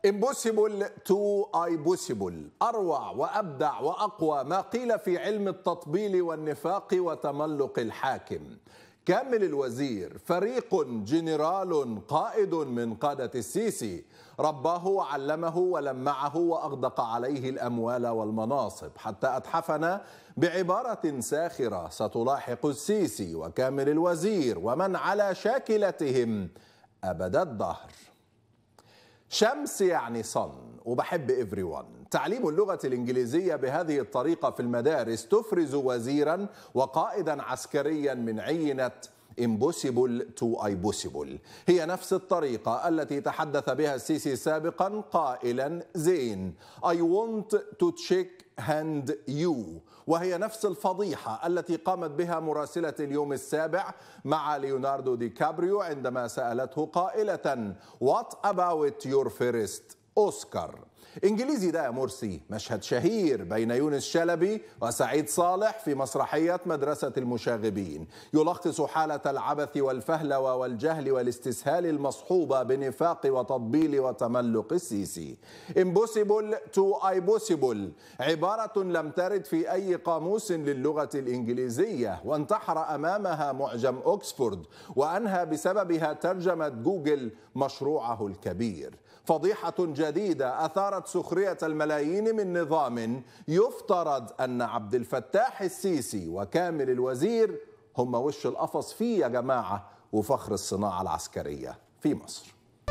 impossible to impossible أروع وأبدع وأقوى ما قيل في علم التطبيل والنفاق وتملق الحاكم كامل الوزير فريق جنرال قائد من قادة السيسي رباه وعلمه ولمعه وأغدق عليه الأموال والمناصب حتى أتحفنا بعبارة ساخرة ستلاحق السيسي وكامل الوزير ومن على شاكلتهم أبد الدهر شمس يعني صن وبحب ايفري ون تعليم اللغة الإنجليزية بهذه الطريقة في المدارس تفرز وزيرا وقائدا عسكريا من عينة impossible to impossible هي نفس الطريقة التي تحدث بها السيسي سابقا قائلا زين I want to check hand you وهي نفس الفضيحة التي قامت بها مراسلة اليوم السابع مع ليوناردو دي كابريو عندما سألته قائلة What about your first Oscar انجليزي ده يا مرسي مشهد شهير بين يونس شلبي وسعيد صالح في مسرحيه مدرسه المشاغبين يلخص حاله العبث والفهلوه والجهل والاستسهال المصحوبه بنفاق وتطبيل وتملق السيسي impossible to impossible عباره لم ترد في اي قاموس للغه الانجليزيه وانتحر امامها معجم اوكسفورد وانهى بسببها ترجمه جوجل مشروعه الكبير فضيحه جديده اثارت سخريه الملايين من نظام يفترض ان عبد الفتاح السيسي وكامل الوزير هم وش القفص فيه يا جماعه وفخر الصناعه العسكريه في مصر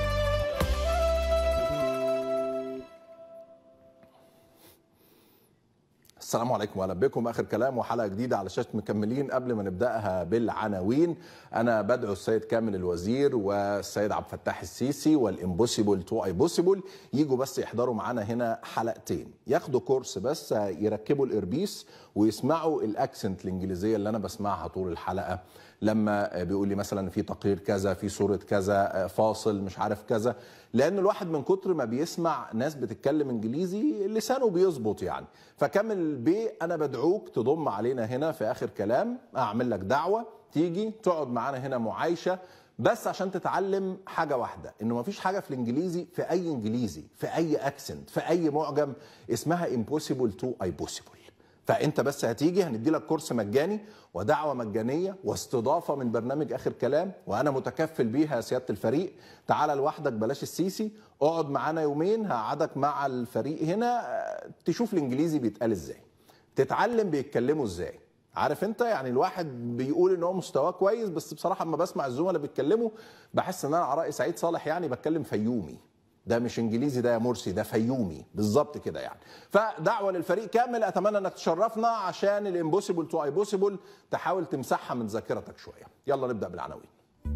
السلام عليكم واهلا بكم اخر كلام وحلقه جديده على شاشه مكملين قبل ما نبداها بالعناوين انا بدعو السيد كامل الوزير والسيد عبد الفتاح السيسي والامبوسيبل تو ايبوسيبل يجوا بس يحضروا معانا هنا حلقتين ياخدوا كورس بس يركبوا الاربيس ويسمعوا الاكسنت الانجليزيه اللي انا بسمعها طول الحلقه لما بيقول لي مثلا في تقرير كذا في صوره كذا فاصل مش عارف كذا لان الواحد من كتر ما بيسمع ناس بتتكلم انجليزي لسانه بيظبط يعني فكمل بيه انا بدعوك تضم علينا هنا في اخر كلام اعمل لك دعوه تيجي تقعد معانا هنا معايشه بس عشان تتعلم حاجة واحدة انه مفيش حاجة في الانجليزي في اي انجليزي في اي اكسنت في اي معجم اسمها impossible to impossible فانت بس هتيجي هندي لك كورس مجاني ودعوه مجانيه واستضافه من برنامج اخر كلام وانا متكفل بيها يا سياده الفريق تعال لوحدك بلاش السيسي اقعد معانا يومين هقعدك مع الفريق هنا تشوف الانجليزي بيتقال ازاي تتعلم بيتكلموا ازاي عارف انت يعني الواحد بيقول ان هو مستواه كويس بس بصراحه اما بسمع الزملاء بيتكلموا بحس ان انا على راي سعيد صالح يعني بتكلم فيومي ده مش انجليزي ده يا مرسي ده فيومي بالظبط كده يعني فدعوه للفريق كامل اتمنى انك تشرفنا عشان الامبوسيبل تو ايبوسيبل تحاول تمسحها من ذاكرتك شويه يلا نبدا بالعناوين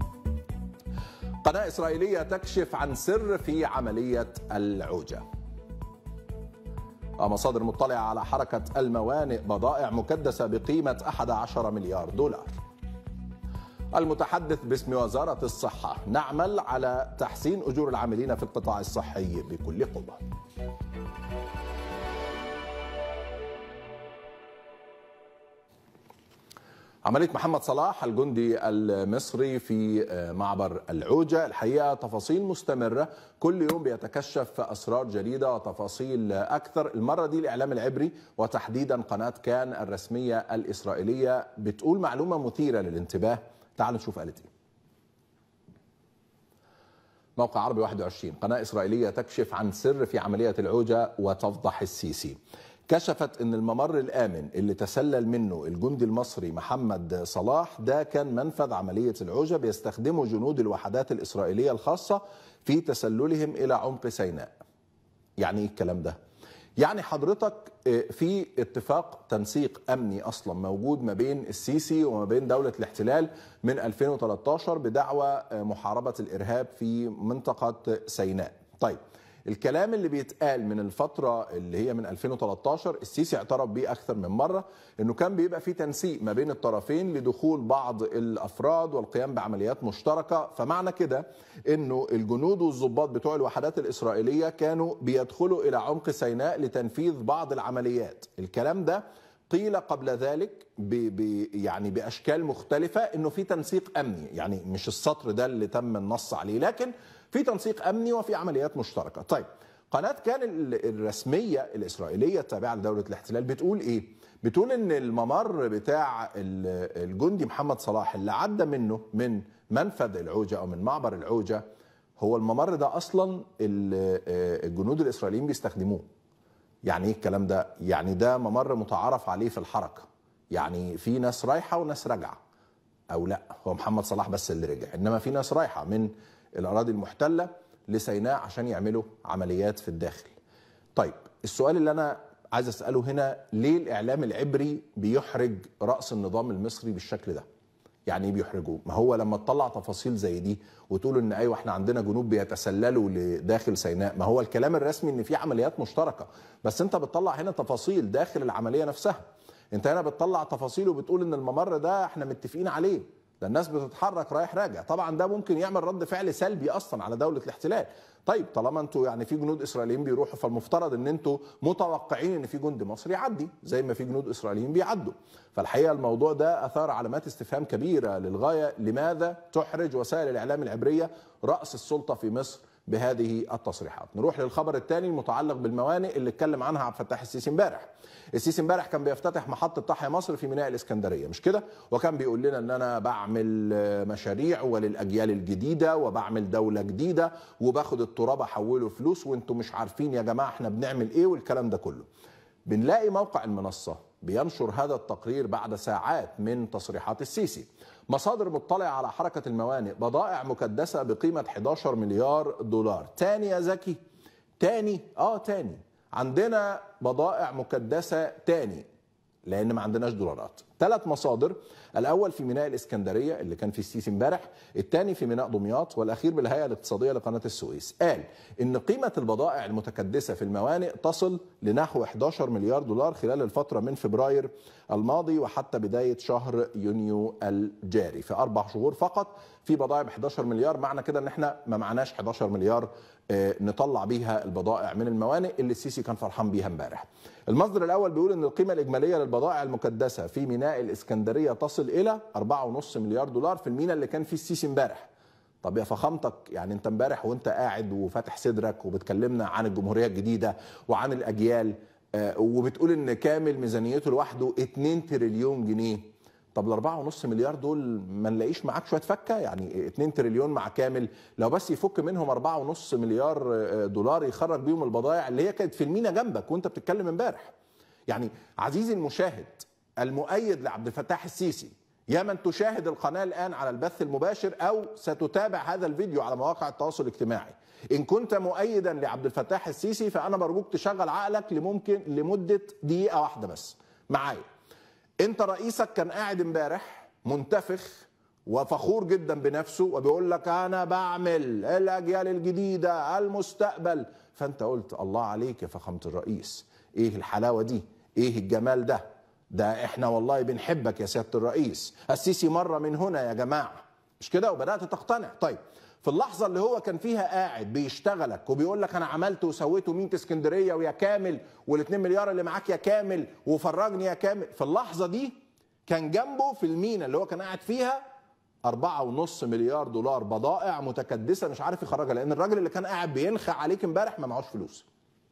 قناه اسرائيليه تكشف عن سر في عمليه العوجه مصادر مطلعه على حركه الموانئ بضائع مكدسه بقيمه 11 مليار دولار المتحدث باسم وزارة الصحة نعمل على تحسين أجور العاملين في القطاع الصحي بكل قوة عملية محمد صلاح الجندي المصري في معبر العوجة الحقيقة تفاصيل مستمرة كل يوم بيتكشف أسرار جديدة وتفاصيل أكثر المرة دي الإعلام العبري وتحديدا قناة كان الرسمية الإسرائيلية بتقول معلومة مثيرة للانتباه تعالوا نشوف قالت ايه موقع عربي 21 قناة إسرائيلية تكشف عن سر في عملية العوجة وتفضح السيسي كشفت ان الممر الامن اللي تسلل منه الجندي المصري محمد صلاح ده كان منفذ عمليه العوجه بيستخدمه جنود الوحدات الاسرائيليه الخاصه في تسللهم الى عمق سيناء. يعني ايه الكلام ده؟ يعني حضرتك في اتفاق تنسيق امني اصلا موجود ما بين السيسي وما بين دوله الاحتلال من 2013 بدعوى محاربه الارهاب في منطقه سيناء. طيب الكلام اللي بيتقال من الفترة اللي هي من 2013 السيسي اعترف بيه أكثر من مرة أنه كان بيبقى في تنسيق ما بين الطرفين لدخول بعض الأفراد والقيام بعمليات مشتركة فمعنى كده أنه الجنود والضباط بتوع الوحدات الإسرائيلية كانوا بيدخلوا إلى عمق سيناء لتنفيذ بعض العمليات الكلام ده قيل قبل ذلك ب ب يعني باشكال مختلفه انه في تنسيق امني يعني مش السطر ده اللي تم النص عليه لكن في تنسيق امني وفي عمليات مشتركه طيب قناه كان الرسميه الاسرائيليه التابعه لدوله الاحتلال بتقول ايه بتقول ان الممر بتاع الجندي محمد صلاح اللي عدى منه من منفذ العوجه او من معبر العوجه هو الممر ده اصلا الجنود الاسرائيليين بيستخدموه يعني ايه الكلام ده يعني ده ممر متعارف عليه في الحركه يعني في ناس رايحه وناس راجعه او لا هو محمد صلاح بس اللي رجع انما في ناس رايحه من الاراضي المحتله لسيناء عشان يعملوا عمليات في الداخل طيب السؤال اللي انا عايز اساله هنا ليه الاعلام العبري بيحرج راس النظام المصري بالشكل ده يعني ايه بيحرجوه ما هو لما تطلع تفاصيل زي دي وتقول ان ايوه احنا عندنا جنود بيتسللوا لداخل سيناء ما هو الكلام الرسمي ان في عمليات مشتركه بس انت بتطلع هنا تفاصيل داخل العمليه نفسها انت هنا بتطلع تفاصيل وبتقول ان الممر ده احنا متفقين عليه ده الناس بتتحرك رايح راجع طبعا ده ممكن يعمل رد فعل سلبي اصلا على دوله الاحتلال طيب طالما انتوا يعني في جنود اسرائيليين بيروحوا فالمفترض ان انتوا متوقعين ان في جندي مصري يعدي زي ما في جنود اسرائيليين بيعدوا فالحقيقه الموضوع ده اثار علامات استفهام كبيره للغايه لماذا تحرج وسائل الاعلام العبريه راس السلطه في مصر بهذه التصريحات نروح للخبر الثاني المتعلق بالموانئ اللي اتكلم عنها عبد الفتاح السيسي امبارح السيسي امبارح كان بيفتتح محطه تحيا مصر في ميناء الاسكندريه مش كده وكان بيقول لنا ان انا بعمل مشاريع وللاجيال الجديده وبعمل دوله جديده وباخد التراب احوله فلوس وانتم مش عارفين يا جماعه احنا بنعمل ايه والكلام ده كله بنلاقي موقع المنصه بينشر هذا التقرير بعد ساعات من تصريحات السيسي مصادر مطلعة على حركة الموانئ بضائع مكدسة بقيمة 11 مليار دولار تاني يا زكي تاني اه تاني عندنا بضائع مكدسة تاني لان ما عندناش دولارات ثلاث مصادر الاول في ميناء الاسكندريه اللي كان في السيسي امبارح الثاني في ميناء دمياط والاخير بالهيئه الاقتصاديه لقناه السويس قال ان قيمه البضائع المتكدسه في الموانئ تصل لنحو 11 مليار دولار خلال الفتره من فبراير الماضي وحتى بدايه شهر يونيو الجاري في اربع شهور فقط في بضائع ب 11 مليار معنى كده ان احنا ما معناش 11 مليار نطلع بيها البضائع من الموانئ اللي السيسي كان فرحان بيها امبارح المصدر الاول بيقول ان القيمه الاجماليه للبضائع المكدسه في ميناء الاسكندريه تصل الى 4.5 مليار دولار في الميناء اللي كان فيه السيسي امبارح طب يا فخامتك يعني انت امبارح وانت قاعد وفاتح صدرك وبتكلمنا عن الجمهوريه الجديده وعن الاجيال وبتقول ان كامل ميزانيته لوحده 2 تريليون جنيه طب ال 4.5 مليار دول ما نلاقيش معاك شويه فكه يعني 2 تريليون مع كامل لو بس يفك منهم 4.5 مليار دولار يخرج بيهم البضائع اللي هي كانت في المينا جنبك وانت بتتكلم امبارح يعني عزيزي المشاهد المؤيد لعبد الفتاح السيسي يا من تشاهد القناه الان على البث المباشر او ستتابع هذا الفيديو على مواقع التواصل الاجتماعي ان كنت مؤيدا لعبد الفتاح السيسي فانا برجوك تشغل عقلك لممكن لمده دقيقه واحده بس معايا انت رئيسك كان قاعد امبارح منتفخ وفخور جدا بنفسه وبيقول لك انا بعمل الاجيال الجديده المستقبل فانت قلت الله عليك يا فخامه الرئيس ايه الحلاوه دي ايه الجمال ده ده احنا والله بنحبك يا سياده الرئيس السيسي مره من هنا يا جماعه مش كده وبدات تقتنع طيب في اللحظه اللي هو كان فيها قاعد بيشتغلك وبيقول لك انا عملت وسويت ومين اسكندريه ويا كامل وال2 مليار اللي معاك يا كامل وفرجني يا كامل في اللحظه دي كان جنبه في المينا اللي هو كان قاعد فيها أربعة ونص مليار دولار بضائع متكدسة مش عارف يخرجها لأن الراجل اللي كان قاعد بينخع عليك امبارح ما معهوش فلوس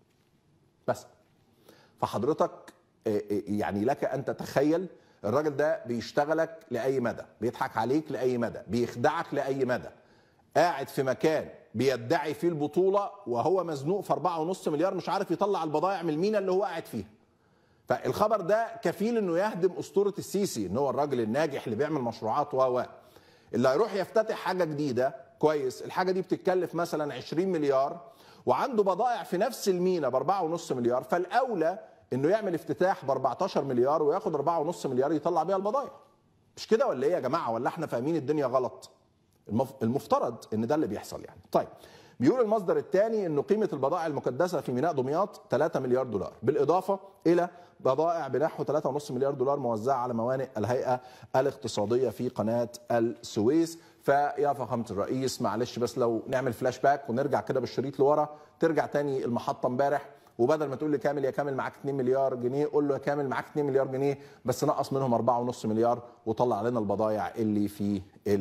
بس فحضرتك يعني لك أن تتخيل الراجل ده بيشتغلك لأي مدى بيضحك عليك لأي مدى بيخدعك لأي مدى قاعد في مكان بيدعي فيه البطولة وهو مزنوق في أربعة ونص مليار مش عارف يطلع البضائع من المينا اللي هو قاعد فيها فالخبر ده كفيل انه يهدم اسطوره السيسي ان هو الراجل الناجح اللي بيعمل مشروعات و اللي هيروح يفتتح حاجه جديده كويس الحاجه دي بتتكلف مثلا 20 مليار وعنده بضائع في نفس المينا ب 4.5 مليار فالاولى انه يعمل افتتاح ب 14 مليار وياخد 4.5 مليار يطلع بيها البضائع مش كده ولا ايه يا جماعه ولا احنا فاهمين الدنيا غلط المفترض ان ده اللي بيحصل يعني طيب بيقول المصدر الثاني انه قيمه البضائع المكدسه في ميناء دمياط 3 مليار دولار بالاضافه الى بضائع بنحو 3.5 مليار دولار موزعه على موانئ الهيئه الاقتصاديه في قناه السويس فيا فخامه الرئيس معلش بس لو نعمل فلاش باك ونرجع كده بالشريط لورا ترجع تاني المحطه امبارح وبدل ما تقول لي كامل يا كامل معاك 2 مليار جنيه قول له يا كامل معاك 2 مليار جنيه بس نقص منهم 4.5 مليار وطلع لنا البضائع اللي في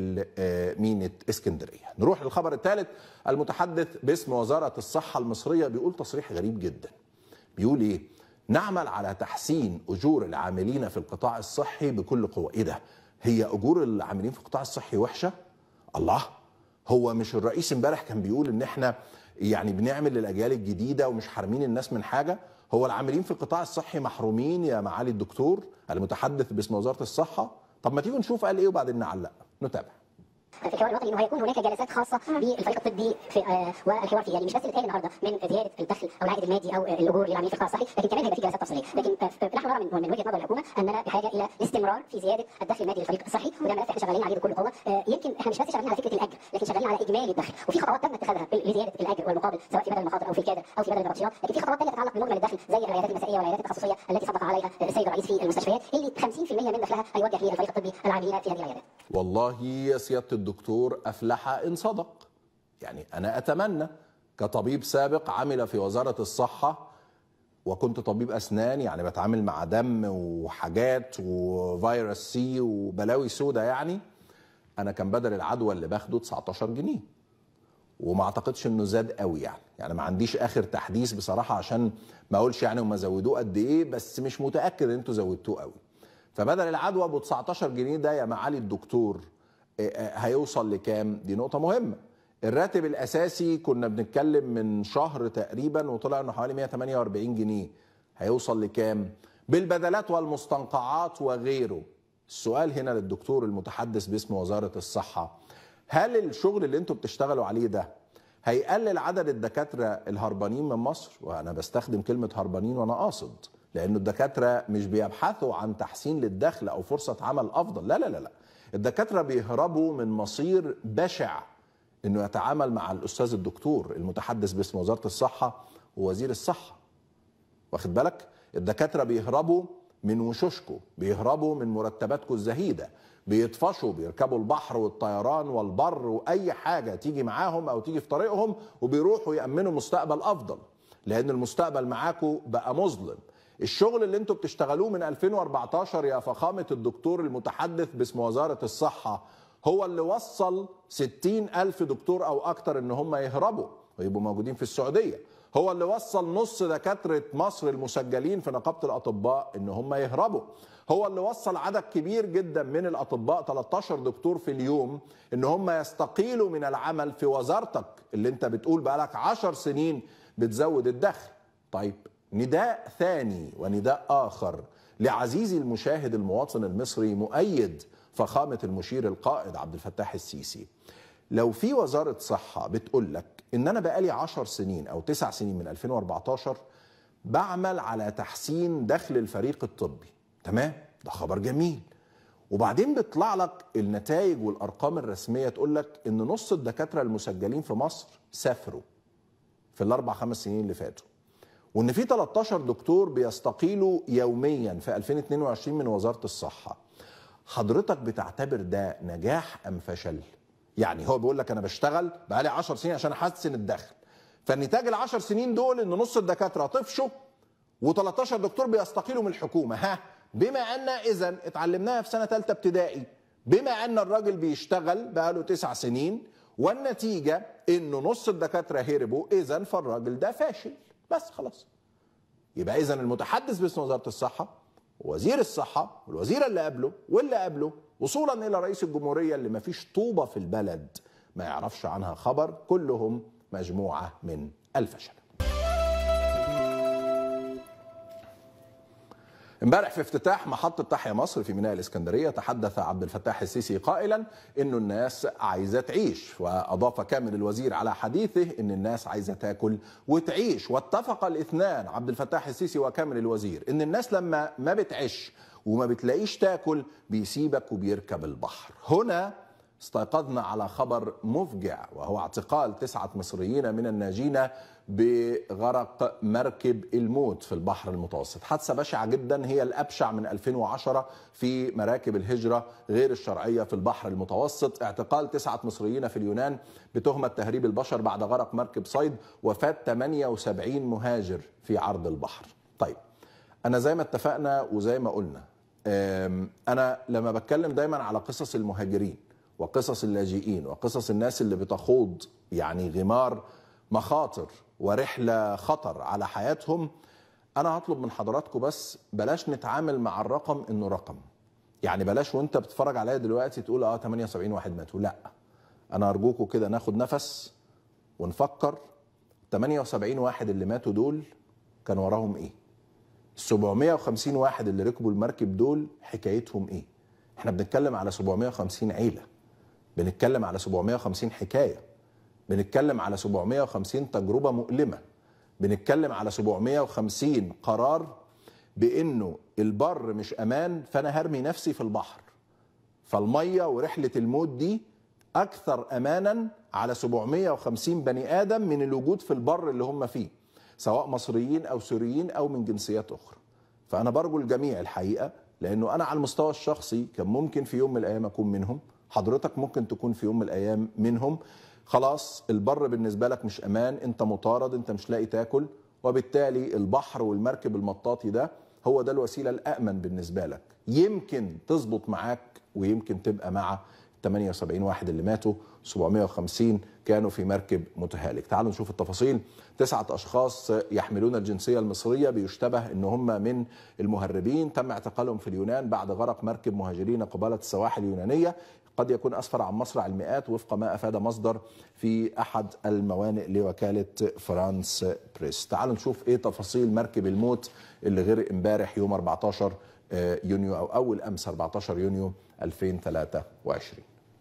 ميناء اسكندريه. نروح للخبر الثالث المتحدث باسم وزاره الصحه المصريه بيقول تصريح غريب جدا. بيقول ايه؟ نعمل على تحسين اجور العاملين في القطاع الصحي بكل قوه، ايه ده؟ هي اجور العاملين في القطاع الصحي وحشه؟ الله هو مش الرئيس امبارح كان بيقول ان احنا يعني بنعمل للاجيال الجديده ومش حارمين الناس من حاجه هو العاملين في القطاع الصحي محرومين يا معالي الدكتور المتحدث باسم وزاره الصحه طب ما تيجوا نشوف قال ايه وبعدين نعلق نتابع في الحوار الوطني انه هيكون هناك جلسات خاصه بالفريق الطبي في آه والحوار فيه يعني مش بس اللي النهارده من زياده الدخل او العائد المادي او الاجور للعاملين في القطاع الصحي لكن كمان هيبقى في جلسات تفصيليه لكن نحن نرى من, من وجهه نظر الحكومه اننا بحاجه الى الاستمرار في زياده الدخل المادي للفريق الصحي وده ملف احنا شغالين عليه بكل قوه آه يمكن احنا مش بس شغالين على فكره الاجر لكن شغالين على اجمالي الدخل وفي خطوات تم اتخاذها لزياده الاجر والمقابل سواء في بدل المخاطر او في الكادر او في بدل النبطشيات لكن في خطوات ثانيه تتعلق بمجمل الدخل زي العيادات المسائيه والعيادات التخصصيه التي صدق عليها السيد الرئيس في المستشفيات اللي 50% من دخلها هيوجه للفريق الطبي العاملين في هذه العيادات والله يا سياده الدكتور افلح ان صدق يعني انا اتمنى كطبيب سابق عمل في وزاره الصحه وكنت طبيب اسنان يعني بتعامل مع دم وحاجات وفيروس سي وبلاوي سودا يعني انا كان بدل العدوى اللي باخده 19 جنيه وما اعتقدش انه زاد قوي يعني يعني ما عنديش اخر تحديث بصراحه عشان ما اقولش يعني هم زودوه قد ايه بس مش متاكد ان انتوا زودتوه قوي فبدل العدوى ابو 19 جنيه ده يا معالي الدكتور هيوصل لكام دي نقطه مهمه الراتب الاساسي كنا بنتكلم من شهر تقريبا وطلع انه حوالي 148 جنيه هيوصل لكام بالبدلات والمستنقعات وغيره السؤال هنا للدكتور المتحدث باسم وزاره الصحه هل الشغل اللي انتوا بتشتغلوا عليه ده هيقلل عدد الدكاتره الهربانين من مصر وانا بستخدم كلمه هربانين وانا قاصد لانه الدكاتره مش بيبحثوا عن تحسين للدخل او فرصه عمل افضل لا لا لا لا الدكاتره بيهربوا من مصير بشع انه يتعامل مع الاستاذ الدكتور المتحدث باسم وزاره الصحه ووزير الصحه واخد بالك الدكاتره بيهربوا من وشوشكم بيهربوا من مرتباتكم الزهيده بيطفشوا بيركبوا البحر والطيران والبر واي حاجه تيجي معاهم او تيجي في طريقهم وبيروحوا يامنوا مستقبل افضل لان المستقبل معاكم بقى مظلم الشغل اللي انتوا بتشتغلوه من 2014 يا فخامه الدكتور المتحدث باسم وزاره الصحه هو اللي وصل 60 ألف دكتور أو أكتر إن هم يهربوا ويبقوا موجودين في السعودية هو اللي وصل نص دكاترة مصر المسجلين في نقابة الأطباء إن هم يهربوا هو اللي وصل عدد كبير جدا من الأطباء 13 دكتور في اليوم إن هم يستقيلوا من العمل في وزارتك اللي أنت بتقول بقالك 10 سنين بتزود الدخل طيب نداء ثاني ونداء آخر لعزيزي المشاهد المواطن المصري مؤيد فخامة المشير القائد عبد الفتاح السيسي لو في وزارة صحة بتقول لك إن أنا بقالي عشر سنين أو تسع سنين من 2014 بعمل على تحسين دخل الفريق الطبي تمام ده خبر جميل وبعدين بيطلع لك النتائج والأرقام الرسمية تقول لك إن نص الدكاترة المسجلين في مصر سافروا في الأربع خمس سنين اللي فاتوا وإن في 13 دكتور بيستقيلوا يوميا في 2022 من وزارة الصحة حضرتك بتعتبر ده نجاح ام فشل؟ يعني هو بيقول لك انا بشتغل بقالي 10 سنين عشان احسن الدخل فالنتاج ال 10 سنين دول ان نص الدكاتره طفشوا و13 دكتور بيستقيلوا من الحكومه ها بما ان اذا اتعلمناها في سنه ثالثه ابتدائي بما ان الراجل بيشتغل بقاله تسع سنين والنتيجه انه نص الدكاتره هربوا اذا فالراجل ده فاشل بس خلاص يبقى اذا المتحدث باسم وزاره الصحه وزير الصحة والوزير اللي قبله واللي قبله وصولا إلى رئيس الجمهورية اللي ما فيش طوبة في البلد ما يعرفش عنها خبر كلهم مجموعة من الفشل امبارح في افتتاح محطة تحيا مصر في ميناء الإسكندرية تحدث عبد الفتاح السيسي قائلا إنه الناس عايزة تعيش وأضاف كامل الوزير على حديثه إن الناس عايزة تاكل وتعيش واتفق الاثنان عبد الفتاح السيسي وكامل الوزير إن الناس لما ما بتعيش وما بتلاقيش تاكل بيسيبك وبيركب البحر هنا استيقظنا على خبر مفجع وهو اعتقال تسعة مصريين من الناجين بغرق مركب الموت في البحر المتوسط حادثة بشعة جدا هي الأبشع من 2010 في مراكب الهجرة غير الشرعية في البحر المتوسط اعتقال تسعة مصريين في اليونان بتهمة تهريب البشر بعد غرق مركب صيد وفاة 78 مهاجر في عرض البحر طيب أنا زي ما اتفقنا وزي ما قلنا أنا لما بتكلم دايما على قصص المهاجرين وقصص اللاجئين وقصص الناس اللي بتخوض يعني غمار مخاطر ورحله خطر على حياتهم انا هطلب من حضراتكم بس بلاش نتعامل مع الرقم انه رقم يعني بلاش وانت بتتفرج عليا دلوقتي تقول اه 78 واحد ماتوا لا انا ارجوكم كده ناخد نفس ونفكر 78 واحد اللي ماتوا دول كان وراهم ايه 750 واحد اللي ركبوا المركب دول حكايتهم ايه احنا بنتكلم على 750 عيله بنتكلم على 750 حكايه بنتكلم على 750 تجربه مؤلمه بنتكلم على 750 قرار بانه البر مش امان فانا هرمي نفسي في البحر فالميه ورحله الموت دي اكثر امانا على 750 بني ادم من الوجود في البر اللي هم فيه سواء مصريين او سوريين او من جنسيات اخرى فانا برجو الجميع الحقيقه لانه انا على المستوى الشخصي كان ممكن في يوم من الايام اكون منهم حضرتك ممكن تكون في يوم من الايام منهم خلاص البر بالنسبه لك مش امان انت مطارد انت مش لاقي تاكل وبالتالي البحر والمركب المطاطي ده هو ده الوسيله الامن بالنسبه لك يمكن تظبط معاك ويمكن تبقى مع 78 واحد اللي ماتوا 750 كانوا في مركب متهالك تعالوا نشوف التفاصيل تسعة أشخاص يحملون الجنسية المصرية بيشتبه أن هم من المهربين تم اعتقالهم في اليونان بعد غرق مركب مهاجرين قبالة السواحل اليونانية قد يكون أسفر عن مصرع المئات وفق ما أفاد مصدر في أحد الموانئ لوكالة فرانس بريس تعالوا نشوف إيه تفاصيل مركب الموت اللي غرق امبارح يوم 14 يونيو أو أول أمس 14 يونيو 2023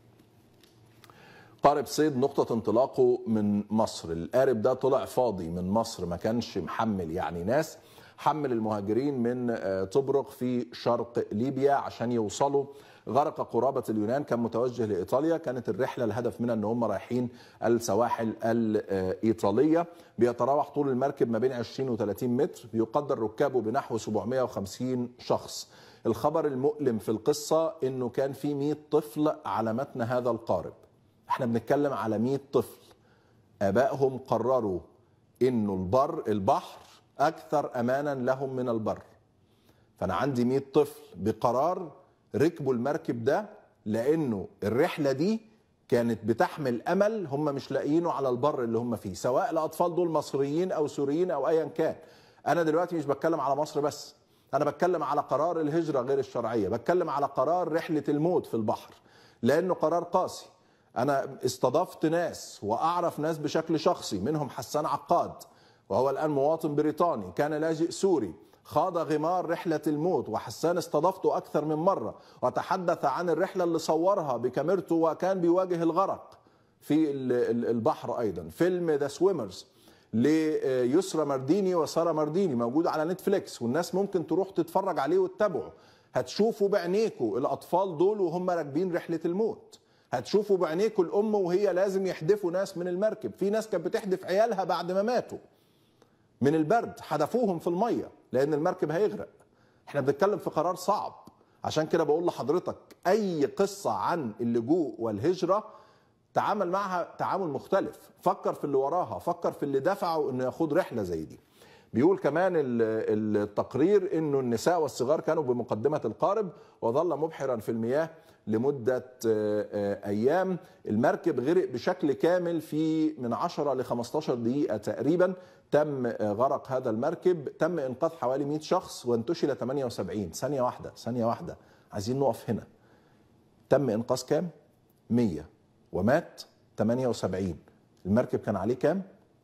قارب صيد نقطة انطلاقه من مصر القارب ده طلع فاضي من مصر ما كانش محمل يعني ناس حمل المهاجرين من طبرق في شرق ليبيا عشان يوصلوا غرق قرابة اليونان كان متوجه لإيطاليا كانت الرحلة الهدف منها أن هم رايحين السواحل الإيطالية بيتراوح طول المركب ما بين 20 و 30 متر بيقدر ركابه بنحو 750 شخص الخبر المؤلم في القصة أنه كان في 100 طفل على متن هذا القارب احنا بنتكلم على 100 طفل ابائهم قرروا انه البر البحر اكثر امانا لهم من البر فانا عندي 100 طفل بقرار ركبوا المركب ده لانه الرحله دي كانت بتحمل امل هم مش لاقيينه على البر اللي هم فيه سواء الاطفال دول مصريين او سوريين او ايا كان انا دلوقتي مش بتكلم على مصر بس انا بتكلم على قرار الهجره غير الشرعيه بتكلم على قرار رحله الموت في البحر لانه قرار قاسي انا استضفت ناس واعرف ناس بشكل شخصي منهم حسان عقاد وهو الان مواطن بريطاني كان لاجئ سوري خاض غمار رحلة الموت وحسان استضفته أكثر من مرة وتحدث عن الرحلة اللي صورها بكاميرته وكان بيواجه الغرق في البحر أيضا فيلم ذا سويمرز ليسرى مرديني وسارة مرديني موجود على نتفليكس والناس ممكن تروح تتفرج عليه وتتابعه هتشوفوا بعينيكوا الأطفال دول وهم راكبين رحلة الموت هتشوفوا بعينيكوا الام وهي لازم يحدفوا ناس من المركب في ناس كانت بتحدف عيالها بعد ما ماتوا من البرد حدفوهم في الميه لان المركب هيغرق احنا بنتكلم في قرار صعب عشان كده بقول لحضرتك اي قصه عن اللجوء والهجره تعامل معها تعامل مختلف فكر في اللي وراها فكر في اللي دفعه انه ياخد رحله زي دي بيقول كمان التقرير انه النساء والصغار كانوا بمقدمه القارب وظل مبحرا في المياه لمدة أيام المركب غرق بشكل كامل في من 10 ل 15 دقيقة تقريبا تم غرق هذا المركب تم إنقاذ حوالي 100 شخص وانتشل 78 ثانية واحدة ثانية واحدة عايزين نقف هنا تم إنقاذ كام؟ 100 ومات 78 المركب كان عليه كام؟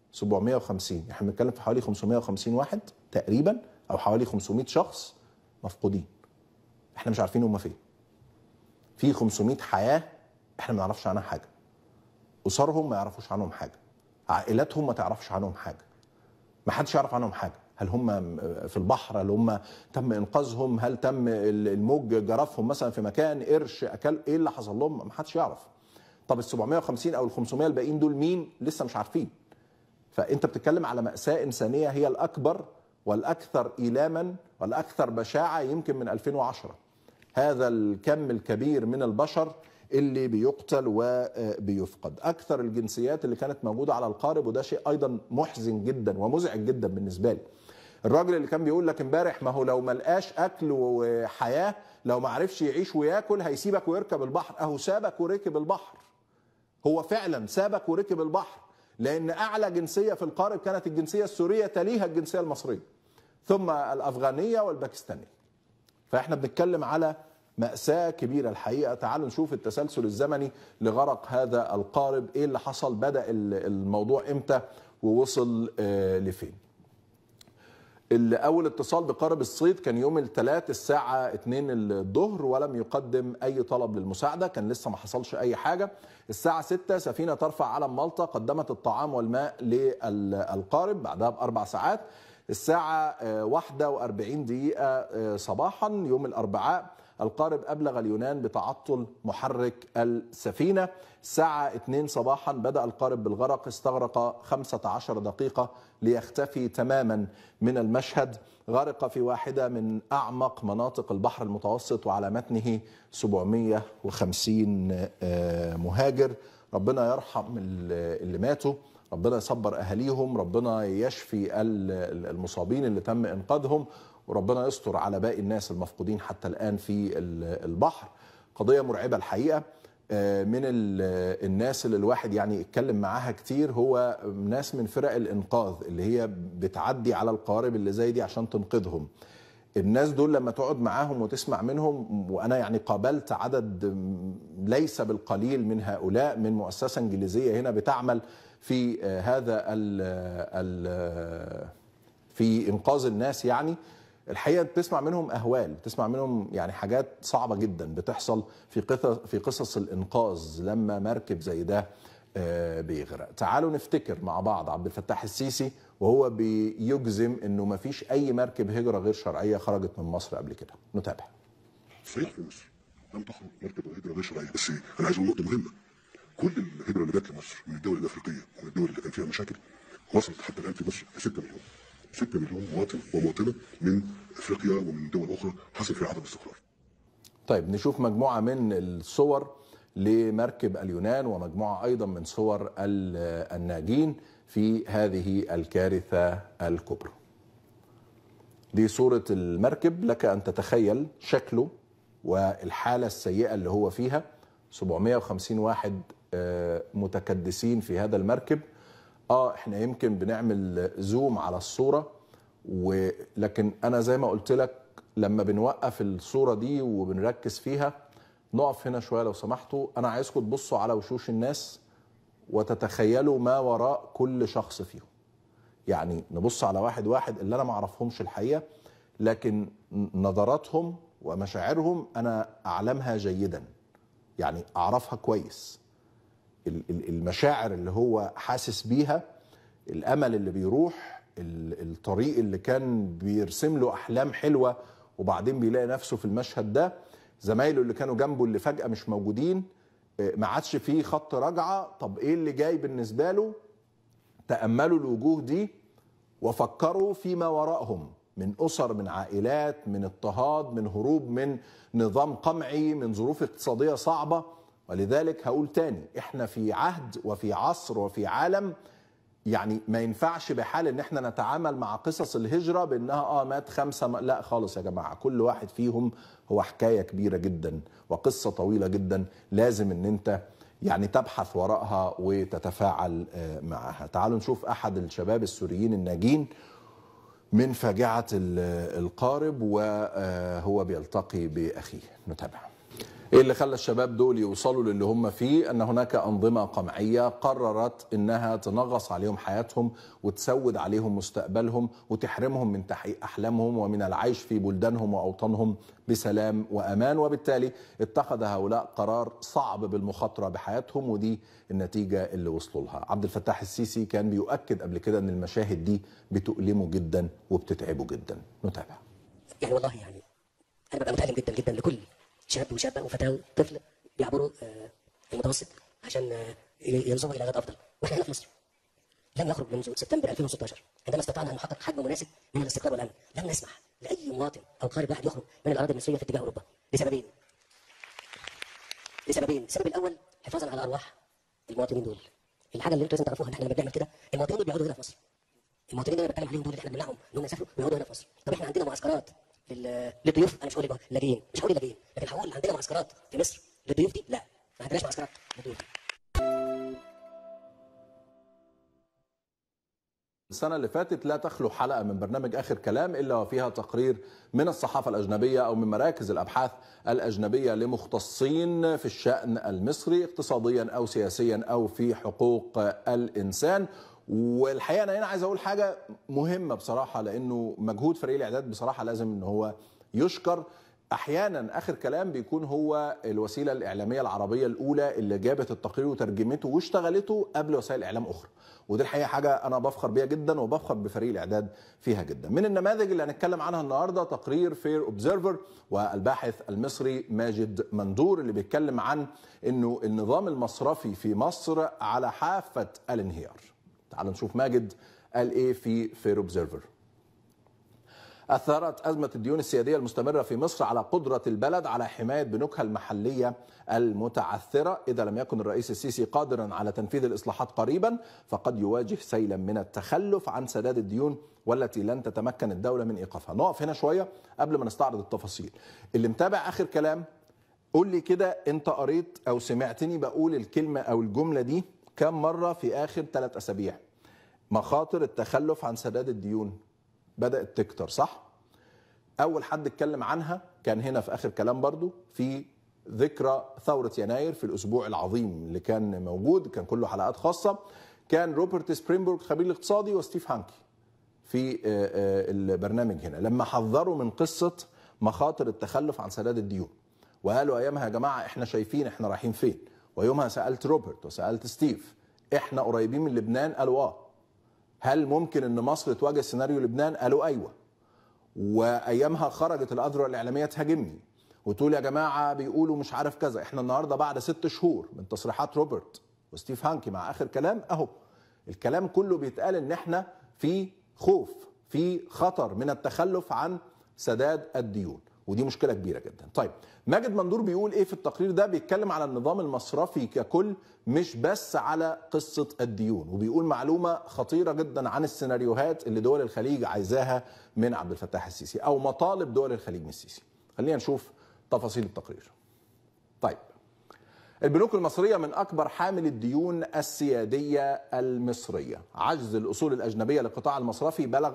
750 احنا بنتكلم في حوالي 550 واحد تقريبا او حوالي 500 شخص مفقودين احنا مش عارفين هم فين في 500 حياه احنا ما نعرفش عنها حاجه اسرهم ما يعرفوش عنهم حاجه عائلاتهم ما تعرفش عنهم حاجه ما حدش يعرف عنهم حاجه هل هم في البحر هل هم تم انقاذهم هل تم الموج جرفهم مثلا في مكان قرش اكل ايه اللي حصل لهم ما حدش يعرف طب ال 750 او ال 500 الباقيين دول مين لسه مش عارفين فانت بتتكلم على ماساه انسانيه هي الاكبر والاكثر ايلاما والاكثر بشاعه يمكن من 2010 هذا الكم الكبير من البشر اللي بيقتل وبيفقد اكثر الجنسيات اللي كانت موجوده على القارب وده شيء ايضا محزن جدا ومزعج جدا بالنسبه لي الراجل اللي كان بيقول لك امبارح ما هو لو ما لقاش اكل وحياه لو ما عرفش يعيش وياكل هيسيبك ويركب البحر اهو سابك وركب البحر هو فعلا سابك وركب البحر لان اعلى جنسيه في القارب كانت الجنسيه السوريه تليها الجنسيه المصريه ثم الافغانيه والباكستانيه فاحنا بنتكلم على مأساة كبيرة الحقيقة تعالوا نشوف التسلسل الزمني لغرق هذا القارب ايه اللي حصل بدأ الموضوع امتى ووصل لفين اول اتصال بقارب الصيد كان يوم الثلاث الساعة 2 الظهر ولم يقدم أي طلب للمساعدة كان لسه ما حصلش أي حاجة الساعة 6 سفينة ترفع علم مالطا قدمت الطعام والماء للقارب بعدها بأربع ساعات الساعة 41 دقيقة صباحا يوم الأربعاء القارب أبلغ اليونان بتعطل محرك السفينة الساعة 2 صباحا بدأ القارب بالغرق استغرق 15 دقيقة ليختفي تماما من المشهد غرق في واحدة من أعمق مناطق البحر المتوسط وعلى متنه 750 مهاجر ربنا يرحم اللي ماتوا ربنا يصبر أهاليهم ربنا يشفي المصابين اللي تم إنقاذهم وربنا يستر على باقي الناس المفقودين حتى الآن في البحر قضية مرعبة الحقيقة من الناس اللي الواحد يعني اتكلم معاها كتير هو ناس من فرق الإنقاذ اللي هي بتعدي على القوارب اللي زي دي عشان تنقذهم الناس دول لما تقعد معاهم وتسمع منهم وانا يعني قابلت عدد ليس بالقليل من هؤلاء من مؤسسه انجليزيه هنا بتعمل في هذا ال ال في انقاذ الناس يعني الحقيقه بتسمع منهم اهوال بتسمع منهم يعني حاجات صعبه جدا بتحصل في قصص في قصص الانقاذ لما مركب زي ده بيغرق تعالوا نفتكر مع بعض عبد الفتاح السيسي وهو بيجزم انه ما فيش اي مركب هجره غير شرعيه خرجت من مصر قبل كده نتابع صحيح في مصر لم تخرج مركب هجره غير شرعيه بس انا عايز اقول نقطه مهمه كل الهجره اللي جت لمصر من الدول الافريقيه ومن الدول اللي كان فيها مشاكل وصلت حتى الان في مصر 6 مليون 6 مليون مواطن ومواطنه من افريقيا ومن دول اخرى حصل فيها عدم استقرار. طيب نشوف مجموعه من الصور لمركب اليونان ومجموعه ايضا من صور الناجين في هذه الكارثه الكبرى. دي صوره المركب لك ان تتخيل شكله والحاله السيئه اللي هو فيها 750 واحد متكدسين في هذا المركب اه احنا يمكن بنعمل زوم على الصوره ولكن انا زي ما قلت لك لما بنوقف الصوره دي وبنركز فيها نقف هنا شويه لو سمحتوا انا عايزكم تبصوا على وشوش الناس وتتخيلوا ما وراء كل شخص فيهم يعني نبص على واحد واحد اللي انا ما اعرفهمش الحقيقه لكن نظراتهم ومشاعرهم انا اعلمها جيدا يعني اعرفها كويس المشاعر اللي هو حاسس بيها الامل اللي بيروح الطريق اللي كان بيرسم له احلام حلوه وبعدين بيلاقي نفسه في المشهد ده زمايله اللي كانوا جنبه اللي فجاه مش موجودين ما عادش فيه خط رجعه طب ايه اللي جاي بالنسبه له تاملوا الوجوه دي وفكروا فيما وراءهم من اسر من عائلات من اضطهاد من هروب من نظام قمعي من ظروف اقتصاديه صعبه ولذلك هقول تاني احنا في عهد وفي عصر وفي عالم يعني ما ينفعش بحال ان احنا نتعامل مع قصص الهجرة بانها اه مات خمسة ما لا خالص يا جماعة كل واحد فيهم هو حكاية كبيرة جدا وقصة طويلة جدا لازم ان انت يعني تبحث وراءها وتتفاعل معها تعالوا نشوف احد الشباب السوريين الناجين من فاجعة القارب وهو بيلتقي بأخيه نتابع ايه اللي خلى الشباب دول يوصلوا للي هم فيه ان هناك انظمه قمعيه قررت انها تنغص عليهم حياتهم وتسود عليهم مستقبلهم وتحرمهم من تحقيق احلامهم ومن العيش في بلدانهم واوطانهم بسلام وامان وبالتالي اتخذ هؤلاء قرار صعب بالمخاطره بحياتهم ودي النتيجه اللي وصلوا لها عبد الفتاح السيسي كان بيؤكد قبل كده ان المشاهد دي بتؤلمه جدا وبتتعبه جدا نتابع يعني والله يعني انا ببقى متالم جدا جدا لكل شاب وشابه وفتاه وطفل بيعبروا المتوسط عشان آه، ينظموا الى غد افضل واحنا هنا في مصر لم نخرج منذ سبتمبر 2016 عندما استطعنا ان نحقق حجم مناسب من الاستقرار والامن لم نسمح لاي مواطن او قارب واحد يخرج من الاراضي المصريه في اتجاه اوروبا لسببين لسببين السبب الاول حفاظا على ارواح المواطنين دول الحاجه اللي انتوا لازم تعرفوها ان احنا لما بنعمل كده المواطنين دول بيقعدوا هنا في مصر المواطنين اللي انا بتكلم عليهم دول اللي احنا بنمنعهم ان هم يسافروا ويقعدوا هنا في مصر طب احنا عندنا معسكرات لل- للضيوف انا مش هقول اللاجئين مش هقول اللاجئين لكن هقول عندنا معسكرات في مصر للضيوف دي لا ما عندناش معسكرات للضيوف دي السنة اللي فاتت لا تخلو حلقة من برنامج آخر كلام إلا وفيها تقرير من الصحافة الأجنبية أو من مراكز الأبحاث الأجنبية لمختصين في الشأن المصري اقتصاديا أو سياسيا أو في حقوق الإنسان والحقيقة أنا هنا عايز أقول حاجة مهمة بصراحة لأنه مجهود فريق الإعداد بصراحة لازم إن هو يشكر احيانا اخر كلام بيكون هو الوسيله الاعلاميه العربيه الاولى اللي جابت التقرير وترجمته واشتغلته قبل وسائل اعلام اخرى ودي الحقيقه حاجه انا بفخر بيها جدا وبفخر بفريق الاعداد فيها جدا من النماذج اللي هنتكلم عنها النهارده تقرير فير اوبزرفر والباحث المصري ماجد مندور اللي بيتكلم عن انه النظام المصرفي في مصر على حافه الانهيار تعالوا نشوف ماجد قال ايه في فير اوبزرفر أثارت أزمة الديون السيادية المستمرة في مصر على قدرة البلد على حماية بنوكها المحلية المتعثرة إذا لم يكن الرئيس السيسي قادرا على تنفيذ الإصلاحات قريبا فقد يواجه سيلا من التخلف عن سداد الديون والتي لن تتمكن الدولة من إيقافها نقف هنا شوية قبل ما نستعرض التفاصيل اللي متابع آخر كلام قول لي كده أنت قريت أو سمعتني بقول الكلمة أو الجملة دي كم مرة في آخر ثلاث أسابيع مخاطر التخلف عن سداد الديون بدأت تكتر صح؟ أول حد اتكلم عنها كان هنا في آخر كلام برضو في ذكرى ثورة يناير في الأسبوع العظيم اللي كان موجود كان كله حلقات خاصة كان روبرت سبرينبورغ خبير الاقتصادي وستيف هانكي في آه، آه، البرنامج هنا لما حذروا من قصة مخاطر التخلف عن سداد الديون وقالوا أيامها يا جماعة احنا شايفين احنا رايحين فين ويومها سألت روبرت وسألت ستيف احنا قريبين من لبنان قالوا اه هل ممكن ان مصر تواجه سيناريو لبنان قالوا ايوه وايامها خرجت الاذرع الاعلاميه تهاجمني وتقول يا جماعه بيقولوا مش عارف كذا احنا النهارده بعد ست شهور من تصريحات روبرت وستيف هانكي مع اخر كلام اهو الكلام كله بيتقال ان احنا في خوف في خطر من التخلف عن سداد الديون ودي مشكله كبيره جدا طيب ماجد مندور بيقول ايه في التقرير ده بيتكلم على النظام المصرفي ككل مش بس على قصه الديون وبيقول معلومه خطيره جدا عن السيناريوهات اللي دول الخليج عايزاها من عبد الفتاح السيسي او مطالب دول الخليج من السيسي خلينا نشوف تفاصيل التقرير طيب البنوك المصرية من أكبر حامل الديون السيادية المصرية عجز الأصول الأجنبية للقطاع المصرفي بلغ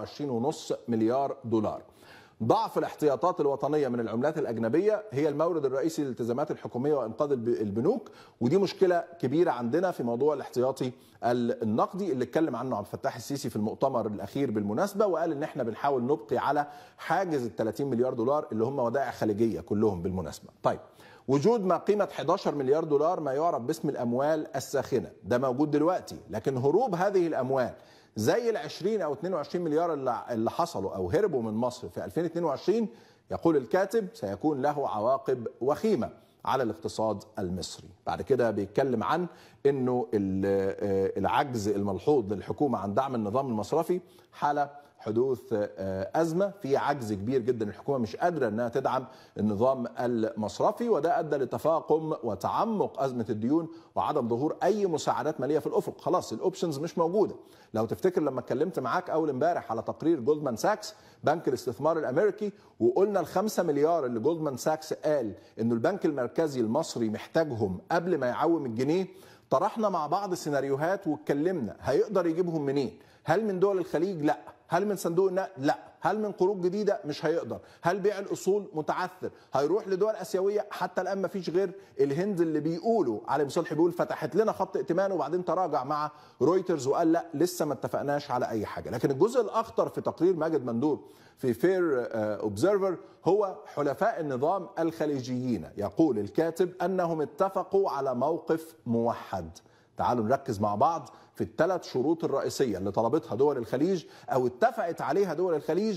24.5 مليار دولار ضعف الاحتياطات الوطنية من العملات الأجنبية هي المورد الرئيسي للالتزامات الحكومية وإنقاذ الب- البنوك ودي مشكلة كبيرة عندنا في موضوع الاحتياطي ال- النقدي اللي اتكلم عنه عبد الفتاح السيسي في المؤتمر الأخير بالمناسبة وقال إن احنا بنحاول نبقي على حاجز ال 30 مليار دولار اللي هم ودائع خليجية كلهم بالمناسبة طيب وجود ما قيمة 11 مليار دولار ما يعرف باسم الأموال الساخنة ده موجود دلوقتي لكن هروب هذه الأموال زي ال 20 أو 22 مليار اللي اللي حصلوا أو هربوا من مصر في 2022 يقول الكاتب سيكون له عواقب وخيمة على الاقتصاد المصري بعد كده بيتكلم عن انه ال- آه، العجز الملحوظ للحكومه عن دعم النظام المصرفي حاله حدوث آه، ازمه في عجز كبير جدا الحكومه مش قادره انها تدعم النظام المصرفي وده ادى لتفاقم وتعمق ازمه الديون وعدم ظهور اي مساعدات ماليه في الافق خلاص الاوبشنز مش موجوده لو تفتكر لما اتكلمت معاك اول امبارح على تقرير جولدمان ساكس بنك الاستثمار الامريكي وقلنا الخمسة مليار اللي جولدمان ساكس قال انه البنك المركزي المصري محتاجهم قبل ما يعوم الجنيه طرحنا مع بعض سيناريوهات واتكلمنا هيقدر يجيبهم منين هل من دول الخليج لا هل من صندوق النقد لا هل من قروض جديده مش هيقدر هل بيع الاصول متعثر هيروح لدول اسيويه حتى الان ما فيش غير الهند اللي بيقولوا علي صلحي بيقول فتحت لنا خط ائتمان وبعدين تراجع مع رويترز وقال لا لسه ما اتفقناش على اي حاجه لكن الجزء الاخطر في تقرير ماجد مندور في فير اوبزرفر هو حلفاء النظام الخليجيين يقول الكاتب انهم اتفقوا على موقف موحد تعالوا نركز مع بعض في الثلاث شروط الرئيسيه اللي طلبتها دول الخليج او اتفقت عليها دول الخليج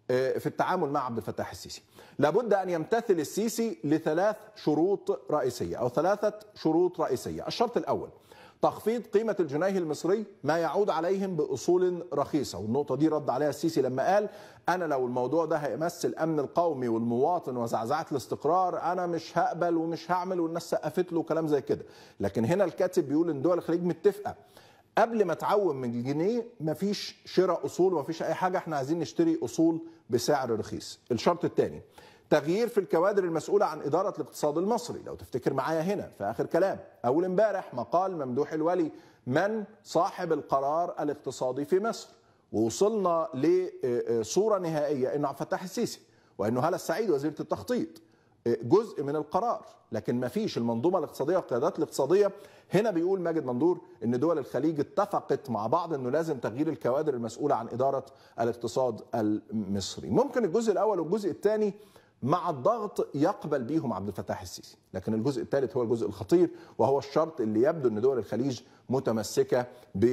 آه، في التعامل مع عبد الفتاح السيسي لابد أن يمتثل السيسي لثلاث شروط رئيسية أو ثلاثة شروط رئيسية الشرط الأول تخفيض قيمة الجنيه المصري ما يعود عليهم بأصول رخيصة والنقطة دي رد عليها السيسي لما قال أنا لو الموضوع ده هيمس الأمن القومي والمواطن وزعزعة الاستقرار أنا مش هقبل ومش هعمل والناس سقفت له وكلام زي كده لكن هنا الكاتب بيقول إن دول الخليج متفقة قبل ما تعوم من الجنيه مفيش شراء اصول ومفيش اي حاجه احنا عايزين نشتري اصول بسعر رخيص الشرط الثاني تغيير في الكوادر المسؤولة عن إدارة الاقتصاد المصري لو تفتكر معايا هنا في آخر كلام أول امبارح مقال ممدوح الولي من صاحب القرار الاقتصادي في مصر ووصلنا لصورة نهائية أنه عبد الفتاح السيسي وأنه هلا السعيد وزيرة التخطيط جزء من القرار لكن ما فيش المنظومه الاقتصاديه والقيادات الاقتصاديه هنا بيقول ماجد مندور ان دول الخليج اتفقت مع بعض انه لازم تغيير الكوادر المسؤوله عن اداره الاقتصاد المصري ممكن الجزء الاول والجزء الثاني مع الضغط يقبل بيهم عبد الفتاح السيسي لكن الجزء الثالث هو الجزء الخطير وهو الشرط اللي يبدو ان دول الخليج متمسكه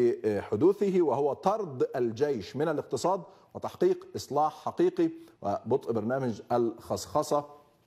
بحدوثه وهو طرد الجيش من الاقتصاد وتحقيق اصلاح حقيقي وبطء برنامج الخصخصه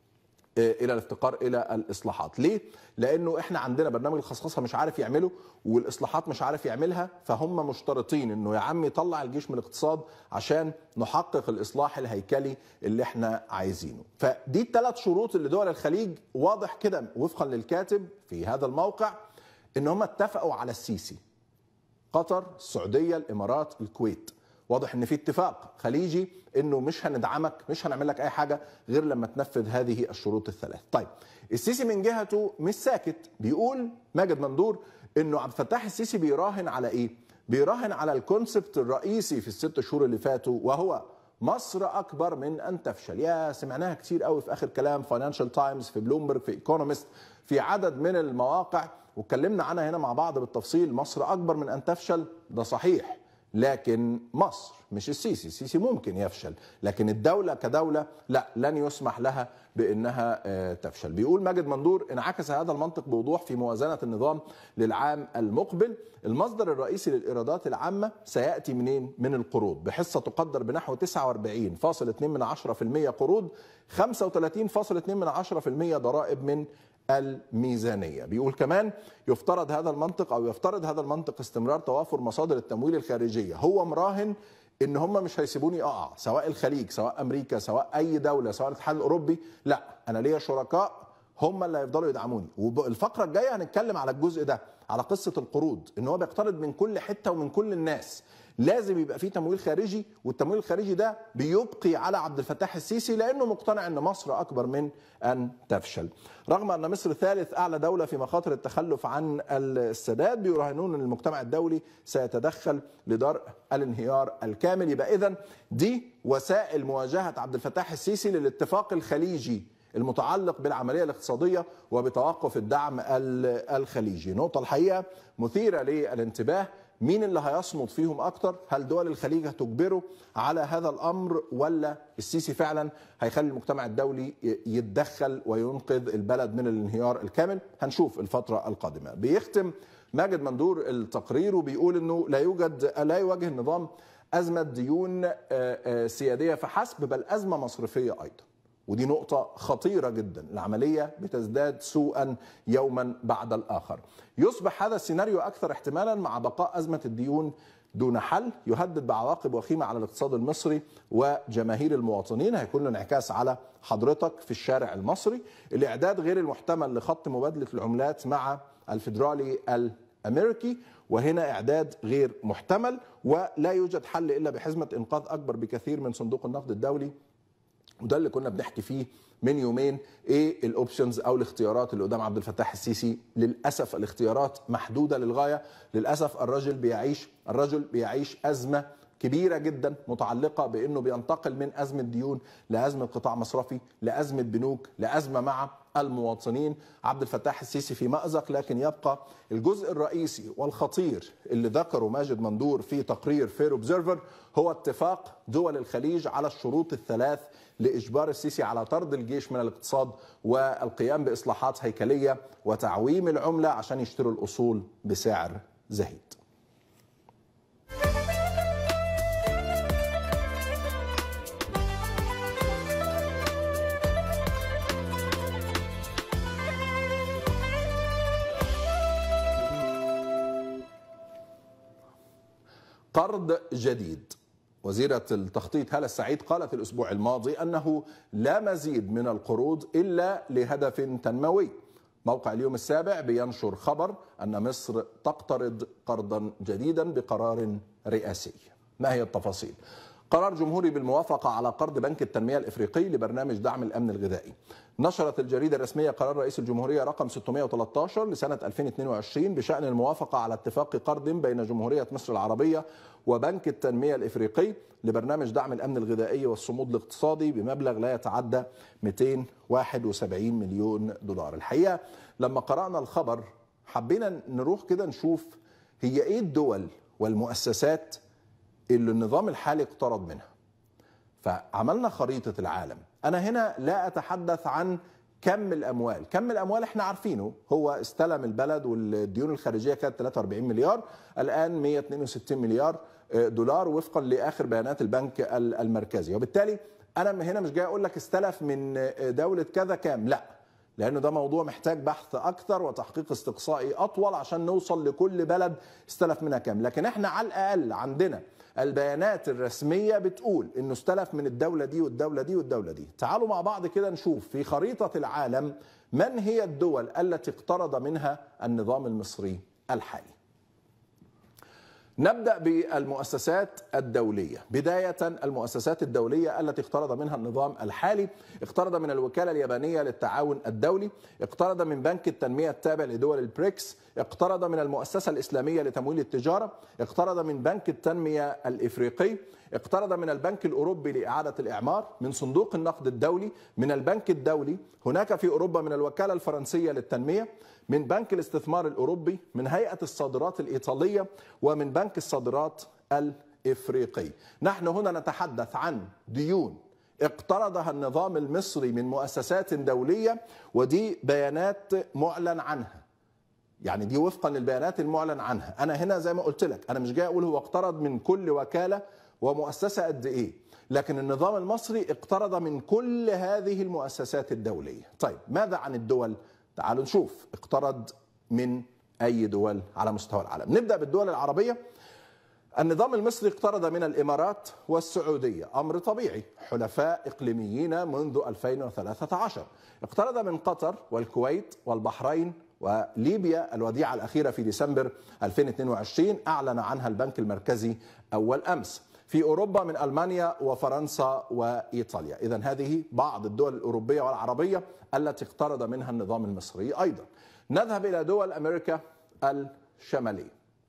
الى الافتقار الى الاصلاحات ليه لانه احنا عندنا برنامج الخصخصه مش عارف يعمله والاصلاحات مش عارف يعملها فهم مشترطين انه يا عم يطلع الجيش من الاقتصاد عشان نحقق الاصلاح الهيكلي اللي احنا عايزينه فدي الثلاث شروط اللي دول الخليج واضح كده وفقا للكاتب في هذا الموقع ان هم اتفقوا على السيسي قطر السعوديه الامارات الكويت واضح ان في اتفاق خليجي انه مش هندعمك مش هنعمل لك اي حاجه غير لما تنفذ هذه الشروط الثلاث طيب السيسي من جهته مش ساكت بيقول ماجد مندور انه عبد الفتاح السيسي بيراهن على ايه بيراهن على الكونسبت الرئيسي في الست شهور اللي فاتوا وهو مصر اكبر من ان تفشل يا سمعناها كتير قوي في اخر كلام فاينانشال تايمز في بلومبرج في ايكونومست في عدد من المواقع واتكلمنا عنها هنا مع بعض بالتفصيل مصر اكبر من ان تفشل ده صحيح لكن مصر مش السيسي السيسي ممكن يفشل لكن الدولة كدولة لا لن يسمح لها بأنها تفشل بيقول ماجد مندور انعكس هذا المنطق بوضوح في موازنة النظام للعام المقبل المصدر الرئيسي للإيرادات العامة سيأتي منين؟ من القروض بحصة تقدر بنحو 49.2 من 10% قروض 35.2 من 10% ضرائب من الميزانيه بيقول كمان يفترض هذا المنطق او يفترض هذا المنطق استمرار توافر مصادر التمويل الخارجيه هو مراهن ان هم مش هيسيبوني اقع سواء الخليج سواء امريكا سواء اي دوله سواء الاتحاد الاوروبي لا انا ليا شركاء هم اللي هيفضلوا يدعموني والفقره الجايه هنتكلم على الجزء ده على قصه القروض ان هو بيقترض من كل حته ومن كل الناس لازم يبقى في تمويل خارجي والتمويل الخارجي ده بيبقي على عبد الفتاح السيسي لانه مقتنع ان مصر اكبر من ان تفشل رغم ان مصر ثالث اعلى دوله في مخاطر التخلف عن السداد بيراهنون ان المجتمع الدولي سيتدخل لدرء الانهيار الكامل يبقى اذا دي وسائل مواجهه عبد الفتاح السيسي للاتفاق الخليجي المتعلق بالعملية الاقتصادية وبتوقف الدعم الخليجي نقطة الحقيقة مثيرة للانتباه مين اللي هيصمد فيهم اكتر هل دول الخليج هتجبره على هذا الامر ولا السيسي فعلا هيخلي المجتمع الدولي يتدخل وينقذ البلد من الانهيار الكامل هنشوف الفتره القادمه بيختم ماجد مندور التقرير وبيقول انه لا يوجد لا يواجه النظام ازمه ديون سياديه فحسب بل ازمه مصرفيه ايضا ودي نقطة خطيرة جدا العملية بتزداد سوءا يوما بعد الآخر يصبح هذا السيناريو أكثر احتمالا مع بقاء أزمة الديون دون حل يهدد بعواقب وخيمة على الاقتصاد المصري وجماهير المواطنين هيكون له انعكاس على حضرتك في الشارع المصري الإعداد غير المحتمل لخط مبادلة العملات مع الفيدرالي الأمريكي وهنا إعداد غير محتمل ولا يوجد حل إلا بحزمة إنقاذ أكبر بكثير من صندوق النقد الدولي وده اللي كنا بنحكي فيه من يومين ايه الاوبشنز او الاختيارات اللي قدام عبد الفتاح السيسي للاسف الاختيارات محدوده للغايه للاسف الرجل بيعيش الرجل بيعيش ازمه كبيرة جدا متعلقة بأنه بينتقل من أزمة ديون لأزمة قطاع مصرفي لأزمة بنوك لأزمة مع المواطنين عبد الفتاح السيسي في مأزق لكن يبقى الجزء الرئيسي والخطير اللي ذكره ماجد مندور في تقرير فير اوبزرفر هو اتفاق دول الخليج على الشروط الثلاث لإجبار السيسي على طرد الجيش من الاقتصاد والقيام بإصلاحات هيكلية وتعويم العملة عشان يشتروا الأصول بسعر زهيد قرض جديد وزيرة التخطيط هالة السعيد قالت الأسبوع الماضي أنه لا مزيد من القروض إلا لهدف تنموي موقع اليوم السابع بينشر خبر أن مصر تقترض قرضا جديدا بقرار رئاسي ما هي التفاصيل؟ قرار جمهوري بالموافقة على قرض بنك التنمية الإفريقي لبرنامج دعم الأمن الغذائي نشرت الجريدة الرسمية قرار رئيس الجمهورية رقم 613 لسنة 2022 بشأن الموافقة على اتفاق قرض بين جمهورية مصر العربية وبنك التنمية الإفريقي لبرنامج دعم الأمن الغذائي والصمود الاقتصادي بمبلغ لا يتعدى 271 مليون دولار الحقيقة لما قرأنا الخبر حبينا نروح كده نشوف هي إيه الدول والمؤسسات اللي النظام الحالي اقترض منها فعملنا خريطة العالم أنا هنا لا أتحدث عن كم الأموال كم الأموال احنا عارفينه هو استلم البلد والديون الخارجية كانت 43 مليار الآن 162 مليار دولار وفقا لآخر بيانات البنك المركزي وبالتالي أنا هنا مش جاي أقول لك استلف من دولة كذا كام لا لأنه ده موضوع محتاج بحث أكثر وتحقيق استقصائي أطول عشان نوصل لكل بلد استلف منها كام لكن احنا على الأقل عندنا البيانات الرسمية بتقول انه استلف من الدولة دي والدولة دي والدولة دي تعالوا مع بعض كده نشوف في خريطة العالم من هي الدول التي اقترض منها النظام المصري الحالي نبدأ بالمؤسسات الدولية بداية المؤسسات الدولية التي اقترض منها النظام الحالي اقترض من الوكالة اليابانية للتعاون الدولي اقترض من بنك التنمية التابع لدول البريكس اقترض من المؤسسة الإسلامية لتمويل التجارة اقترض من بنك التنمية الإفريقي اقترض من البنك الأوروبي لإعادة الإعمار من صندوق النقد الدولي من البنك الدولي هناك في أوروبا من الوكالة الفرنسية للتنمية من بنك الاستثمار الأوروبي من هيئة الصادرات الإيطالية ومن بنك الصادرات الإفريقي نحن هنا نتحدث عن ديون اقترضها النظام المصري من مؤسسات دولية ودي بيانات معلن عنها يعني دي وفقا للبيانات المعلن عنها انا هنا زي ما قلت لك انا مش جاي اقول هو اقترض من كل وكاله ومؤسسه قد ايه لكن النظام المصري اقترض من كل هذه المؤسسات الدوليه طيب ماذا عن الدول تعالوا نشوف اقترض من اي دول على مستوى العالم نبدا بالدول العربيه النظام المصري اقترض من الامارات والسعوديه امر طبيعي حلفاء اقليميين منذ 2013 اقترض من قطر والكويت والبحرين وليبيا الوديعة الأخيرة في ديسمبر 2022 أعلن عنها البنك المركزي أول أمس في أوروبا من ألمانيا وفرنسا وإيطاليا إذا هذه بعض الدول الأوروبية والعربية التي اقترض منها النظام المصري أيضا نذهب إلى دول أمريكا الشمالية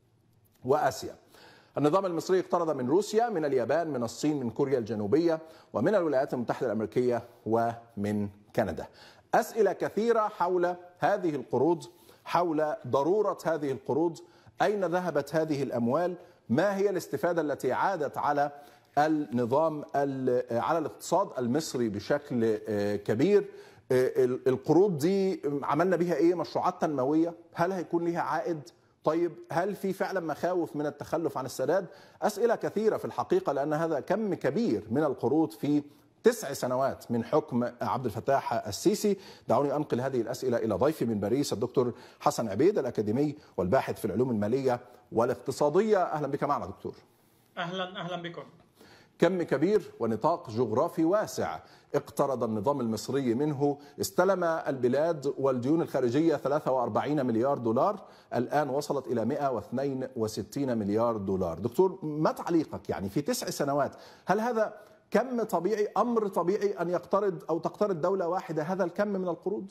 وآسيا النظام المصري اقترض من روسيا من اليابان من الصين من كوريا الجنوبية ومن الولايات المتحدة الأمريكية ومن كندا أسئلة كثيرة حول هذه القروض حول ضرورة هذه القروض أين ذهبت هذه الأموال ما هي الاستفادة التي عادت على النظام على الاقتصاد المصري بشكل كبير القروض دي عملنا بها ايه مشروعات تنمويه هل هيكون لها عائد طيب هل في فعلا مخاوف من التخلف عن السداد اسئله كثيره في الحقيقه لان هذا كم كبير من القروض في تسع سنوات من حكم عبد الفتاح السيسي دعوني أنقل هذه الأسئلة إلى ضيفي من باريس الدكتور حسن عبيد الأكاديمي والباحث في العلوم المالية والاقتصادية أهلا بك معنا دكتور أهلا أهلا بكم كم كبير ونطاق جغرافي واسع اقترض النظام المصري منه استلم البلاد والديون الخارجية 43 مليار دولار الآن وصلت إلى 162 مليار دولار دكتور ما تعليقك يعني في تسع سنوات هل هذا كم طبيعي امر طبيعي ان يقترض او تقترض دوله واحده هذا الكم من القروض؟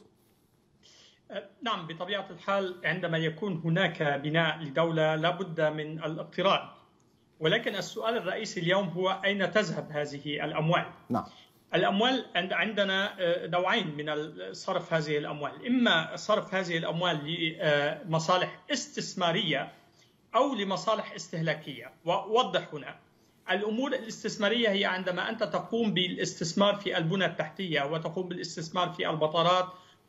نعم بطبيعه الحال عندما يكون هناك بناء لدوله لابد من الاقتراض ولكن السؤال الرئيسي اليوم هو اين تذهب هذه الاموال؟ نعم الاموال عندنا نوعين من صرف هذه الاموال، اما صرف هذه الاموال لمصالح استثماريه او لمصالح استهلاكيه، واوضح هنا الامور الاستثماريه هي عندما انت تقوم بالاستثمار في البنى التحتيه وتقوم بالاستثمار في البطارات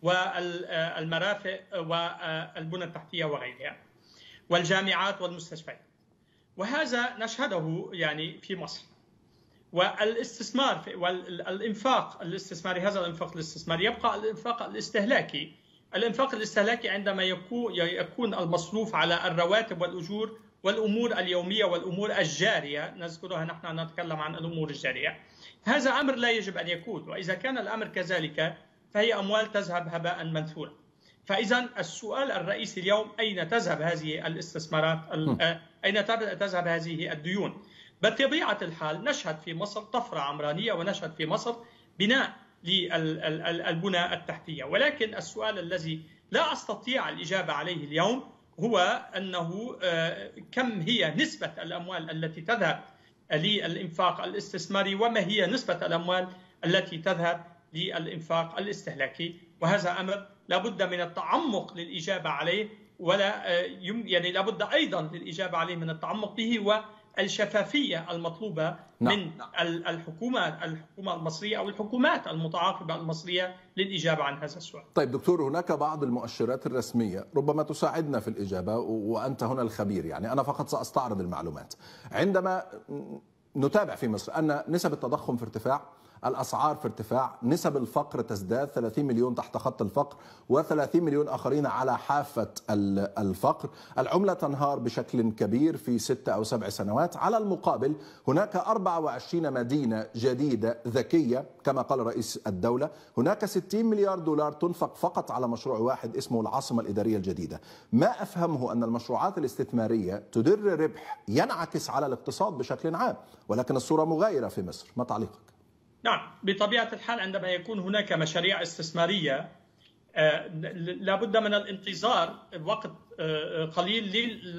والمرافق والبنى التحتيه وغيرها والجامعات والمستشفيات وهذا نشهده يعني في مصر والاستثمار والانفاق الاستثماري هذا الانفاق الاستثماري يبقى الانفاق الاستهلاكي الانفاق الاستهلاكي عندما يكون يكون المصروف على الرواتب والاجور والامور اليوميه والامور الجاريه نذكرها نحن نتكلم عن الامور الجاريه هذا امر لا يجب ان يكون واذا كان الامر كذلك فهي اموال تذهب هباء منثورا فاذا السؤال الرئيسي اليوم اين تذهب هذه الاستثمارات اين تذهب هذه الديون بطبيعه الحال نشهد في مصر طفره عمرانيه ونشهد في مصر بناء للبنى التحتيه ولكن السؤال الذي لا استطيع الاجابه عليه اليوم هو انه كم هي نسبه الاموال التي تذهب للانفاق الاستثماري وما هي نسبه الاموال التي تذهب للانفاق الاستهلاكي وهذا امر لابد من التعمق للاجابه عليه ولا يعني لابد ايضا للاجابه عليه من التعمق به والشفافيه المطلوبه نعم. من الحكومه الحكومه المصريه او الحكومات المتعاقبه المصريه للاجابه عن هذا السؤال. طيب دكتور هناك بعض المؤشرات الرسميه ربما تساعدنا في الاجابه وانت هنا الخبير يعني انا فقط ساستعرض المعلومات. عندما نتابع في مصر ان نسب التضخم في ارتفاع الأسعار في ارتفاع نسب الفقر تزداد 30 مليون تحت خط الفقر و30 مليون آخرين على حافة الفقر العملة تنهار بشكل كبير في ستة أو سبع سنوات على المقابل هناك 24 مدينة جديدة ذكية كما قال رئيس الدولة هناك 60 مليار دولار تنفق فقط على مشروع واحد اسمه العاصمة الإدارية الجديدة ما أفهمه أن المشروعات الاستثمارية تدر ربح ينعكس على الاقتصاد بشكل عام ولكن الصورة مغايرة في مصر ما تعليقك؟ نعم بطبيعة الحال عندما يكون هناك مشاريع استثمارية لابد من الانتظار وقت قليل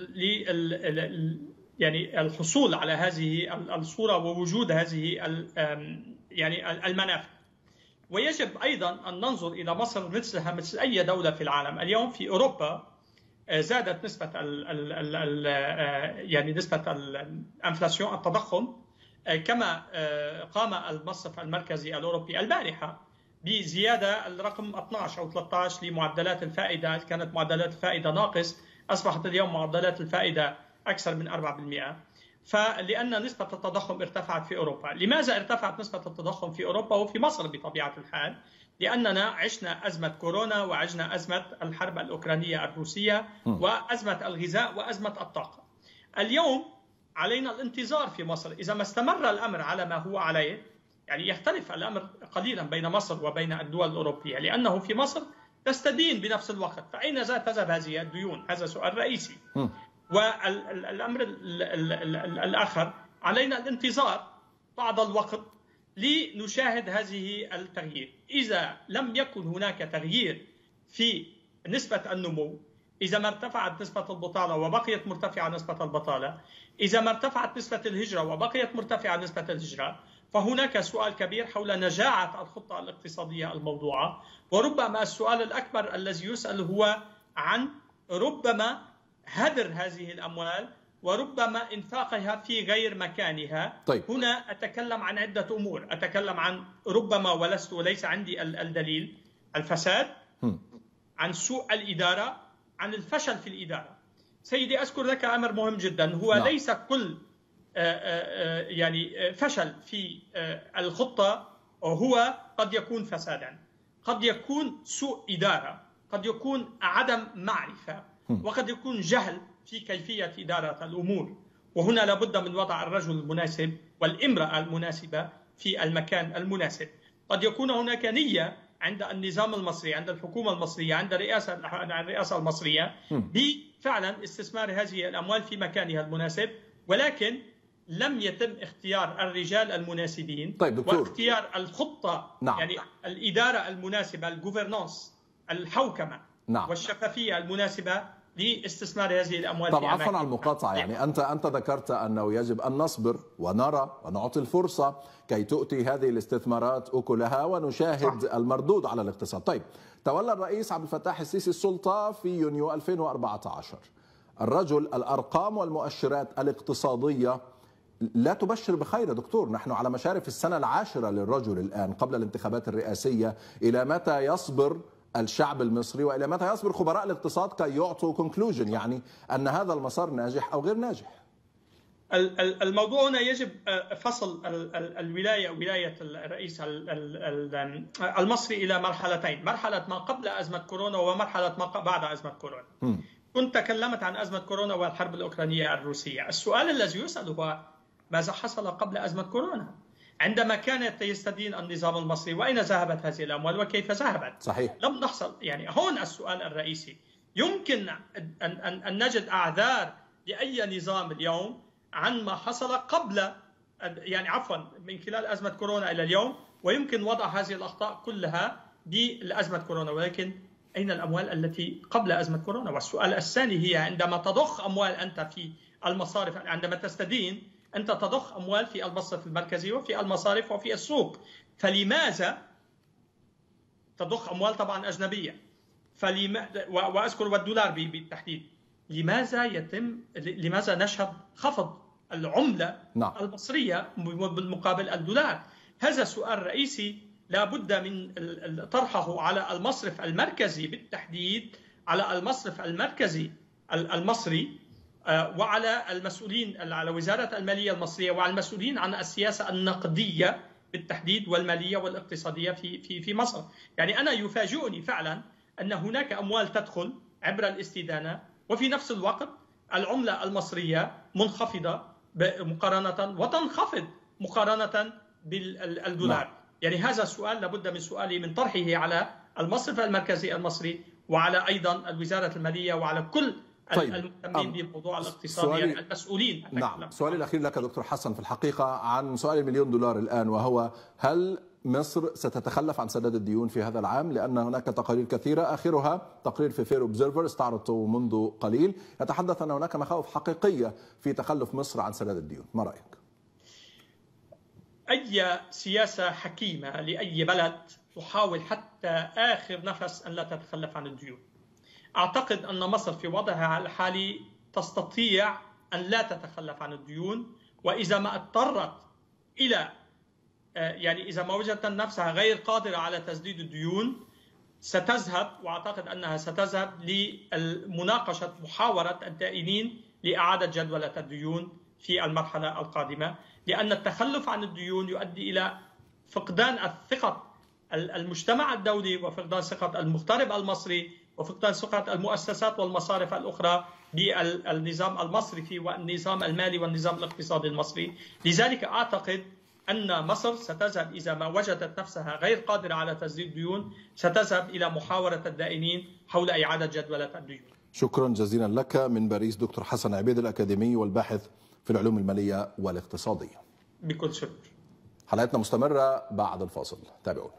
ل يعني الحصول على هذه الصورة ووجود هذه يعني المنافع ويجب أيضا أن ننظر إلى مصر مثلها مثل أي دولة في العالم اليوم في أوروبا زادت نسبة ال ال ال يعني نسبة الانفلاسيون التضخم كما قام المصرف المركزي الاوروبي البارحه بزياده الرقم 12 او 13 لمعدلات الفائده كانت معدلات الفائده ناقص اصبحت اليوم معدلات الفائده اكثر من 4% فلان نسبه التضخم ارتفعت في اوروبا، لماذا ارتفعت نسبه التضخم في اوروبا وفي مصر بطبيعه الحال؟ لاننا عشنا ازمه كورونا وعشنا ازمه الحرب الاوكرانيه الروسيه وازمه الغذاء وازمه الطاقه. اليوم علينا الانتظار في مصر إذا ما استمر الأمر على ما هو عليه يعني يختلف الأمر قليلا بين مصر وبين الدول الأوروبية لأنه في مصر تستدين بنفس الوقت فأين تذهب هذه الديون هذا سؤال رئيسي والأمر الآخر علينا الانتظار بعض الوقت لنشاهد هذه التغيير إذا لم يكن هناك تغيير في نسبة النمو إذا ما ارتفعت نسبة البطالة وبقيت مرتفعة نسبة البطالة إذا ما ارتفعت نسبة الهجرة وبقيت مرتفعة نسبة الهجرة فهناك سؤال كبير حول نجاعة الخطة الاقتصادية الموضوعة وربما السؤال الأكبر الذي يسأل هو عن ربما هدر هذه الأموال وربما انفاقها في غير مكانها طيب. هنا أتكلم عن عدة أمور أتكلم عن ربما ولست وليس عندي الدليل الفساد م. عن سوء الإدارة عن الفشل في الإدارة سيدي أذكر لك أمر مهم جدا هو نعم. ليس كل يعني فشل في الخطة هو قد يكون فسادا قد يكون سوء إدارة قد يكون عدم معرفة وقد يكون جهل في كيفية إدارة الأمور وهنا لابد من وضع الرجل المناسب والامرأة المناسبة في المكان المناسب قد يكون هناك نية عند النظام المصري عند الحكومة المصرية عند الرئاسة الرئاسة المصرية بفعلا استثمار هذه الأموال في مكانها المناسب ولكن لم يتم اختيار الرجال المناسبين طيب دكتور. واختيار الخطة نعم. يعني الإدارة المناسبة الجوفرنانس الحوكمة نعم. والشفافية المناسبة لاستثمار هذه الأموال طب في عفوا أماكن. على المقاطعة يعني أنت أنت ذكرت أنه يجب أن نصبر ونرى ونعطي الفرصة كي تؤتي هذه الاستثمارات أكلها ونشاهد صح. المردود على الاقتصاد طيب تولى الرئيس عبد الفتاح السيسي السلطة في يونيو 2014 الرجل الأرقام والمؤشرات الاقتصادية لا تبشر بخير يا دكتور نحن على مشارف السنة العاشرة للرجل الآن قبل الانتخابات الرئاسية إلى متى يصبر الشعب المصري والى متى يصبر خبراء الاقتصاد كي يعطوا كونكلوجن يعني ان هذا المسار ناجح او غير ناجح ال- ال- الموضوع هنا يجب آه، فصل ال- ال- الولايه ولايه الرئيس ال- ال- ال- المصري الى مرحلتين، مرحله ما قبل ازمه كورونا ومرحله ما ق- بعد ازمه كورونا. كنت تكلمت عن أزمة كورونا والحرب الأوكرانية الروسية السؤال الذي يسأل هو ماذا حصل قبل أزمة كورونا عندما كانت يستدين النظام المصري وأين ذهبت هذه الأموال وكيف ذهبت صحيح لم نحصل يعني هون السؤال الرئيسي يمكن أن, أن, أن نجد أعذار لأي نظام اليوم عن ما حصل قبل يعني عفوا من خلال أزمة كورونا إلى اليوم ويمكن وضع هذه الأخطاء كلها بأزمة كورونا ولكن أين الأموال التي قبل أزمة كورونا والسؤال الثاني هي عندما تضخ أموال أنت في المصارف عندما تستدين أنت تضخ أموال في المصرف المركزي وفي المصارف وفي السوق فلماذا تضخ أموال طبعا أجنبية فلما وأذكر والدولار بالتحديد لماذا يتم لماذا نشهد خفض العملة نعم. المصرية بالمقابل الدولار هذا سؤال رئيسي لا بد من طرحه على المصرف المركزي بالتحديد على المصرف المركزي المصري وعلى المسؤولين على وزارة المالية المصرية وعلى المسؤولين عن السياسة النقدية بالتحديد والمالية والاقتصادية في في في مصر يعني أنا يفاجئني فعلا أن هناك أموال تدخل عبر الاستدانة وفي نفس الوقت العملة المصرية منخفضة مقارنة وتنخفض مقارنة بالدولار نعم. يعني هذا السؤال لابد من سؤاله من طرحه على المصرف المركزي المصري وعلى ايضا الوزاره الماليه وعلى كل طيب. المهتمين أم. بالموضوع الاقتصادي سؤالي- يعني المسؤولين نعم سؤالي الأخير لك دكتور حسن في الحقيقة عن سؤال المليون دولار الآن وهو هل مصر ستتخلف عن سداد الديون في هذا العام لأن هناك تقارير كثيرة آخرها تقرير في فير اوبزرفر استعرضته منذ قليل يتحدث أن هناك مخاوف حقيقية في تخلف مصر عن سداد الديون ما رأيك؟ اي سياسه حكيمه لاي بلد تحاول حتى اخر نفس ان لا تتخلف عن الديون. اعتقد ان مصر في وضعها الحالي تستطيع ان لا تتخلف عن الديون واذا ما اضطرت الى آه، يعني اذا ما وجدت نفسها غير قادره على تسديد الديون ستذهب واعتقد انها ستذهب لمناقشه محاوره الدائنين لاعاده جدوله الديون في المرحله القادمه لان التخلف عن الديون يؤدي الى فقدان الثقه المجتمع الدولي وفقدان ثقه المغترب المصري وفقدان ثقه المؤسسات والمصارف الاخرى بالنظام المصرفي والنظام المالي والنظام الاقتصادي المصري لذلك اعتقد أن مصر ستذهب إذا ما وجدت نفسها غير قادرة على تسديد ديون ستذهب إلى محاورة الدائنين حول إعادة جدولة الديون شكرا جزيلا لك من باريس دكتور حسن عبيد الأكاديمي والباحث في العلوم المالية والاقتصادية بكل سرور حلقتنا مستمرة بعد الفاصل تابعونا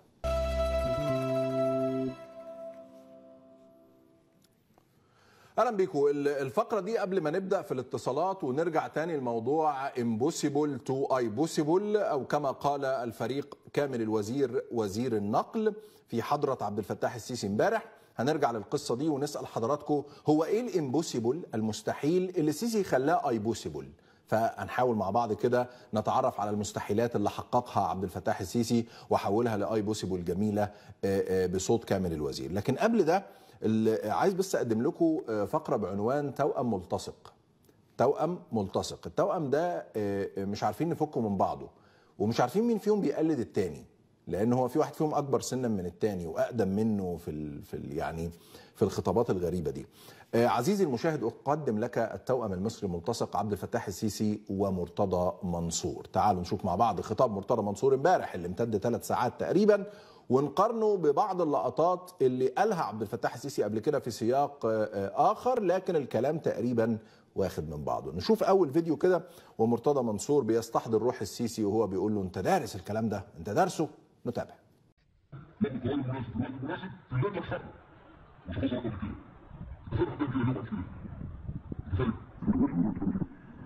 اهلا بيكم الفقره دي قبل ما نبدا في الاتصالات ونرجع تاني لموضوع امبوسيبل تو اي بوسيبل او كما قال الفريق كامل الوزير وزير النقل في حضره عبد الفتاح السيسي امبارح هنرجع للقصه دي ونسال حضراتكم هو ايه الامبوسيبل المستحيل اللي السيسي خلاه اي بوسيبل فهنحاول مع بعض كده نتعرف على المستحيلات اللي حققها عبد الفتاح السيسي وحولها لاي بوسيبل جميله آه، آه، بصوت كامل الوزير لكن قبل ده اللي عايز بس اقدم لكم آه، فقره بعنوان توأم ملتصق توأم ملتصق التوأم ده آه، آه، مش عارفين نفكه من بعضه ومش عارفين مين فيهم بيقلد التاني لان هو في واحد فيهم اكبر سنا من التاني واقدم منه في ال في ال يعني في الخطابات الغريبه دي آه، عزيزي المشاهد اقدم لك التوأم المصري الملتصق عبد الفتاح السيسي ومرتضى منصور تعالوا نشوف مع بعض خطاب مرتضى منصور امبارح اللي امتد ثلاث ساعات تقريبا ونقارنه ببعض اللقطات اللي قالها عبد الفتاح السيسي قبل كده في سياق آه، آه، اخر لكن الكلام تقريبا واخد من بعضه نشوف اول فيديو كده ومرتضى منصور بيستحضر روح السيسي وهو بيقول له انت دارس الكلام ده انت دارسه نتابع ده القرار المناسب الوقت المناسب في اللجنه الحرب مش حصل قبل كده الفرق ده كده اليوم كده الفرق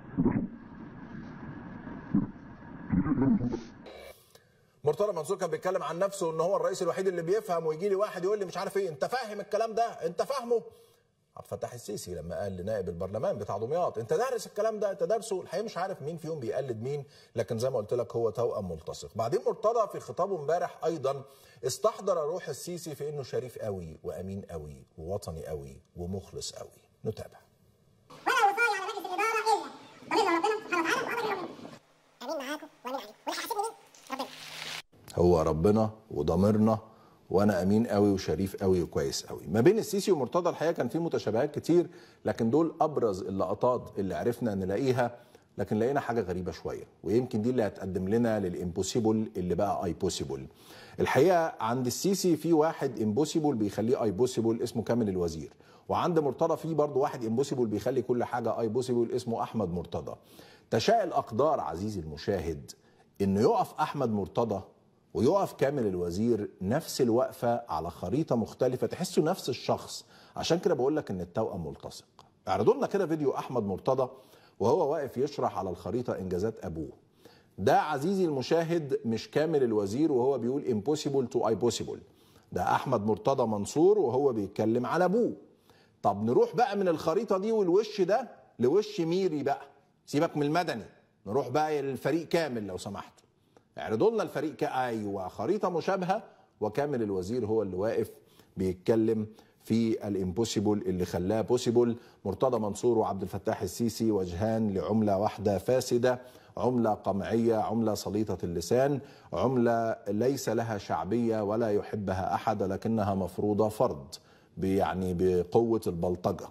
مرتضى منصور كان بيتكلم عن نفسه ان هو الرئيس الوحيد اللي بيفهم ويجي لي واحد يقول لي مش عارف ايه انت فاهم الكلام ده انت فاهمه عبد الفتاح السيسي لما قال لنائب البرلمان بتاع دمياط انت دارس الكلام ده انت دارسه الحقيقه مش عارف مين فيهم بيقلد مين لكن زي ما قلت لك هو توأم ملتصق بعدين مرتضى في خطابه امبارح ايضا استحضر روح السيسي في انه شريف قوي وامين قوي ووطني قوي ومخلص قوي نتابع ولا وصايا على مجلس الاداره الا ضمن ربنا سبحانه وتعالى وامر يومين امين معاكم وامين عليكم واللي هيحاسبني مين؟ ربنا هو ربنا وضميرنا وانا امين قوي وشريف قوي وكويس قوي ما بين السيسي ومرتضى الحقيقه كان في متشابهات كتير لكن دول ابرز اللقطات اللي عرفنا نلاقيها لكن لقينا حاجه غريبه شويه ويمكن دي اللي هتقدم لنا للامبوسيبل اللي بقى اي بوسيبل الحقيقه عند السيسي في واحد امبوسيبل بيخليه اي بوسيبل اسمه كامل الوزير وعند مرتضى في برضه واحد امبوسيبل بيخلي كل حاجه اي بوسيبل اسمه احمد مرتضى تشاء الاقدار عزيزي المشاهد انه يقف احمد مرتضى ويقف كامل الوزير نفس الوقفه على خريطه مختلفه تحسوا نفس الشخص عشان كده بقول لك ان التوأم ملتصق اعرضوا لنا كده فيديو احمد مرتضى وهو واقف يشرح على الخريطه انجازات ابوه ده عزيزي المشاهد مش كامل الوزير وهو بيقول impossible to impossible ده احمد مرتضى منصور وهو بيتكلم على ابوه طب نروح بقى من الخريطه دي والوش ده لوش ميري بقى سيبك من المدني نروح بقى للفريق كامل لو سمحتوا اعرضوا لنا الفريق ك- ايوه خريطه مشابهه وكامل الوزير هو اللي واقف بيتكلم في الامبوسيبل اللي خلاه بوسيبل مرتضى منصور وعبد الفتاح السيسي وجهان لعمله واحده فاسده عمله قمعيه عمله سليطه اللسان عمله ليس لها شعبيه ولا يحبها احد لكنها مفروضه فرض ب- يعني بقوه البلطجه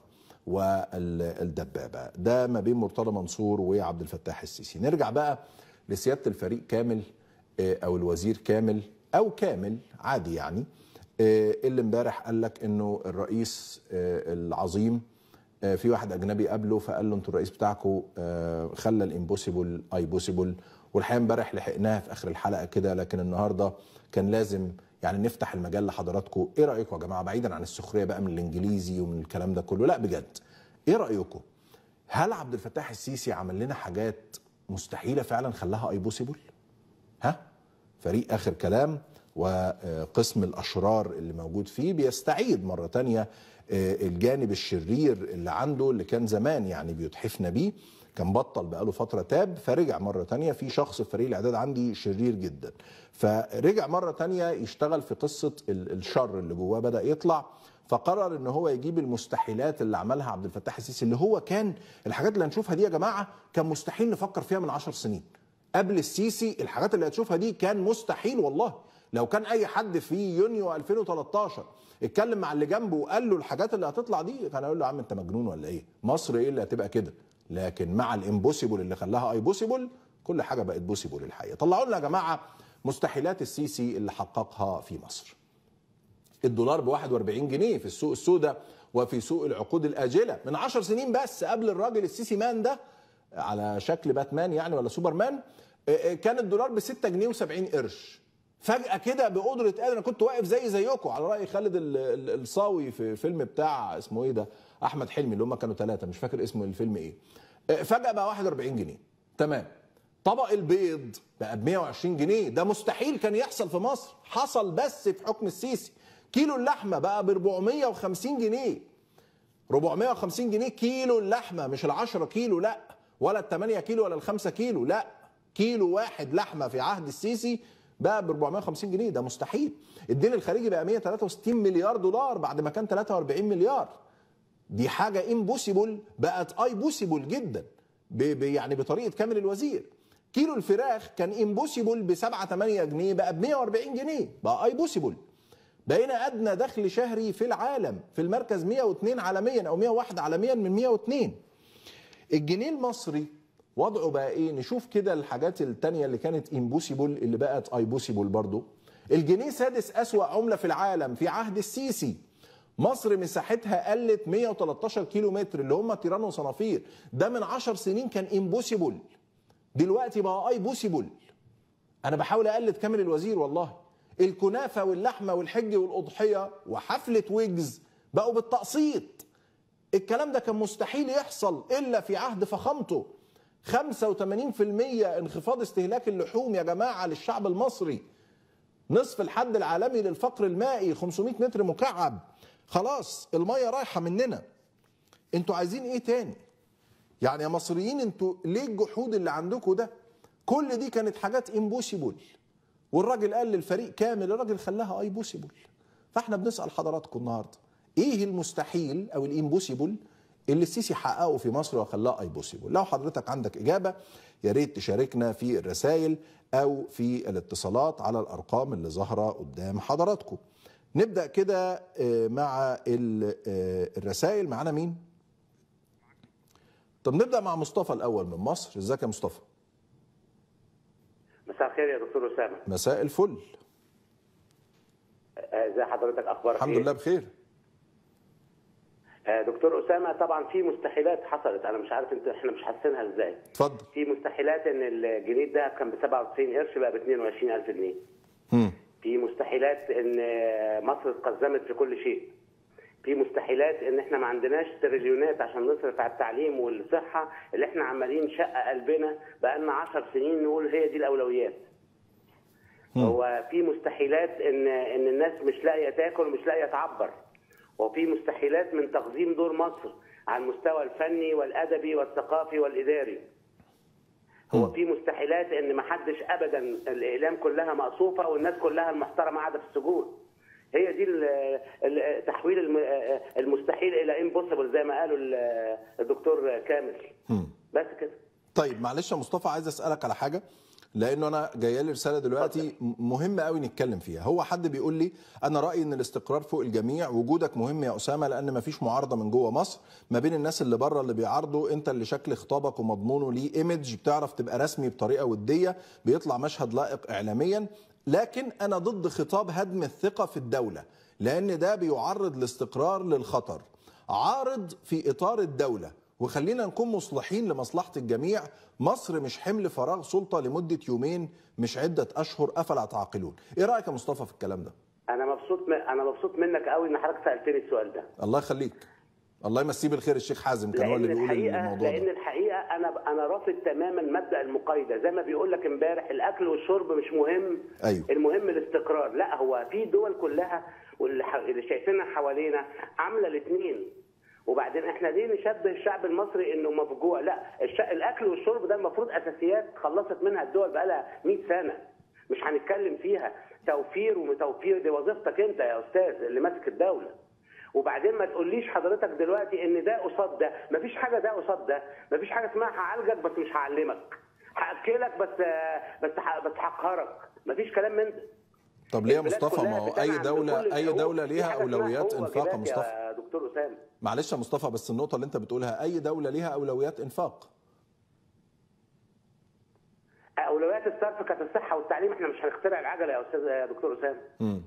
والدبابه ده ما بين مرتضى منصور وعبد الفتاح السيسي نرجع بقى لسياده الفريق كامل آه، او الوزير كامل او كامل عادي يعني آه، اللي امبارح قال لك انه الرئيس آه، العظيم آه، في واحد اجنبي قابله فقال له انتوا الرئيس بتاعكم خلى الامبوسيبل اي بوسيبل والحقيقه امبارح لحقناها في اخر الحلقه كده لكن النهارده كان لازم يعني نفتح المجال لحضراتكم ايه رايكم يا جماعه بعيدا عن السخريه بقى من الانجليزي ومن الكلام ده كله لا بجد ايه رايكم هل عبد الفتاح السيسي عمل لنا حاجات مستحيله فعلا خلاها اي بوسيبل ها فريق اخر كلام وقسم الاشرار اللي موجود فيه بيستعيد مره تانية آه، الجانب الشرير اللي عنده اللي كان زمان يعني بيتحفنا بيه كان بطل بقاله فتره تاب فرجع مره تانية في شخص في فريق الاعداد عندي شرير جدا فرجع مره تانية يشتغل في قصه ال- الشر اللي جواه بدا يطلع فقرر ان هو يجيب المستحيلات اللي عملها عبد الفتاح السيسي اللي هو كان الحاجات اللي هنشوفها دي يا جماعه كان مستحيل نفكر فيها من عشر سنين قبل السيسي الحاجات اللي هتشوفها دي كان مستحيل والله لو كان اي حد في يونيو 2013 اتكلم مع اللي جنبه وقال له الحاجات اللي هتطلع دي كان هيقول له يا عم انت مجنون ولا ايه مصر ايه اللي هتبقى كده لكن مع الامبوسيبل اللي خلاها اي بوسيبل كل حاجه بقت بوسيبل الحقيقه طلعوا لنا يا جماعه مستحيلات السيسي اللي حققها في مصر الدولار ب 41 جنيه في السوق السوداء وفي سوق العقود الاجله من 10 سنين بس قبل الراجل السيسي مان ده على شكل باتمان يعني ولا سوبرمان آه، آه، كان الدولار ب 6 جنيه و70 قرش فجأة كده بقدرة قادر انا كنت واقف زي زيكم على رأي خالد ال- ال- الصاوي في فيلم بتاع اسمه ايه ده احمد حلمي اللي هم كانوا ثلاثة مش فاكر اسم الفيلم ايه آه، فجأة بقى 41 جنيه تمام طبق البيض بقى ب 120 جنيه ده مستحيل كان يحصل في مصر حصل بس في حكم السيسي كيلو اللحمه بقى ب 450 جنيه 450 جنيه كيلو اللحمه مش ال 10 كيلو لا ولا ال 8 كيلو ولا ال 5 كيلو لا كيلو واحد لحمه في عهد السيسي بقى ب 450 جنيه ده مستحيل الدين الخارجي بقى 163 مليار دولار بعد ما كان 43 مليار دي حاجه امبوسيبل بقت اي بوسيبل جدا ب ب يعني بطريقه كامل الوزير كيلو الفراخ كان امبوسيبل ب 7 8 جنيه بقى ب 140 جنيه بقى اي بوسيبل بقينا ادنى دخل شهري في العالم في المركز 102 عالميا او 101 عالميا من 102 الجنيه المصري وضعه بقى ايه نشوف كده الحاجات التانية اللي كانت امبوسيبل اللي بقت اي بوسيبل برضو الجنيه سادس اسوا عملة في العالم في عهد السيسي مصر مساحتها قلت 113 كيلو متر اللي هم تيران وصنافير ده من 10 سنين كان امبوسيبل دلوقتي بقى اي بوسيبل انا بحاول اقلد كامل الوزير والله الكنافه واللحمه والحج والاضحيه وحفله ويجز بقوا بالتقسيط الكلام ده كان مستحيل يحصل الا في عهد فخامته 85% انخفاض استهلاك اللحوم يا جماعه للشعب المصري نصف الحد العالمي للفقر المائي 500 متر مكعب خلاص الميه رايحه مننا انتوا عايزين ايه تاني يعني يا مصريين انتوا ليه الجحود اللي عندكم ده كل دي كانت حاجات امبوسيبل والراجل قال للفريق كامل الراجل خلاها اي بوسيبل فاحنا بنسال حضراتكم النهارده ايه المستحيل او الامبوسيبل اللي السيسي حققه في مصر وخلاه اي بوسيبل لو حضرتك عندك اجابه يا ريت تشاركنا في الرسائل او في الاتصالات على الارقام اللي ظاهره قدام حضراتكم نبدا كده آه، مع ال- آه، الرسائل معانا مين طب نبدا مع مصطفى الاول من مصر ازيك يا مصطفى مساء الخير يا دكتور اسامه مساء الفل آه، ازي حضرتك اخبارك الحمد إيه؟ لله بخير آه، دكتور اسامه طبعا في مستحيلات حصلت انا مش عارف انت احنا مش حاسينها ازاي اتفضل في مستحيلات ان الجنيه الذهب كان ب 97 قرش بقى ب 22000 جنيه مم. في مستحيلات ان آه، مصر اتقزمت في كل شيء في مستحيلات ان احنا ما عندناش تريليونات عشان نصرف على التعليم والصحه اللي احنا عمالين شق قلبنا بقالنا 10 سنين نقول هي دي الاولويات هو في مستحيلات ان ان الناس مش لاقيه تاكل ومش لاقيه تعبر وفي مستحيلات من تقديم دور مصر على المستوى الفني والادبي والثقافي والاداري هو في مستحيلات ان ما حدش ابدا الاعلام كلها مقصوفه والناس كلها المحترمه قاعده في السجون هي دي ال- ال- تحويل الم- المستحيل الى امبوسيبل زي ما قالوا ال- الدكتور كامل مم. بس كده طيب معلش يا مصطفى عايز اسالك على حاجه لانه انا جايه لي رساله دلوقتي مهم قوي نتكلم فيها هو حد بيقول لي انا رايي ان الاستقرار فوق الجميع وجودك مهم يا اسامه لان مفيش معارضه من جوه مصر ما بين الناس اللي بره اللي بيعارضوا انت اللي شكل خطابك ومضمونه ليه ايمج بتعرف تبقى رسمي بطريقه وديه بيطلع مشهد لائق اعلاميا لكن انا ضد خطاب هدم الثقه في الدوله لان ده بيعرض الاستقرار للخطر عارض في اطار الدوله وخلينا نكون مصلحين لمصلحة الجميع مصر مش حمل فراغ سلطة لمدة يومين مش عدة أشهر أفلا تعقلون إيه رأيك يا مصطفى في الكلام ده انا مبسوط م... انا مبسوط منك قوي ان حضرتك سالتني السؤال ده الله يخليك الله يمسيه بالخير الشيخ حازم كان هو اللي لان بيقول الحقيقه الموضوع لان ده الحقيقه انا انا رافض تماما مبدا المقايضه زي ما بيقول لك امبارح الاكل والشرب مش مهم أيوه. المهم الاستقرار لا هو في دول كلها واللي ح- اللي شايفينها حوالينا عامله الاثنين وبعدين احنا ليه نشبه الشعب المصري انه مفجوع لا الش... الاكل والشرب ده المفروض اساسيات خلصت منها الدول بقالها 100 سنه مش هنتكلم فيها توفير ومتوفير دي وظيفتك انت يا استاذ اللي ماسك الدوله وبعدين ما تقوليش حضرتك دلوقتي ان ده قصاد ده مفيش حاجه ده قصاد ده مفيش حاجه اسمها هعالجك بس مش هعلمك هاكلك بس بس ه- بس هقهرك مفيش كلام من ده طب ليه يا البلاد مصطفى كلها ما هو بتتابع أي عند كل دولة أي الشعوب. دولة في ليها حاجة اسمها أولويات قوة إنفاق يا جبات مصطفى يا دكتور اسامه معلش يا مصطفى بس النقطة اللي أنت بتقولها أي دولة ليها أولويات إنفاق اولويات الصرف كانت الصحه والتعليم احنا مش هنخترع العجله يا استاذ يا دكتور اسامه مم.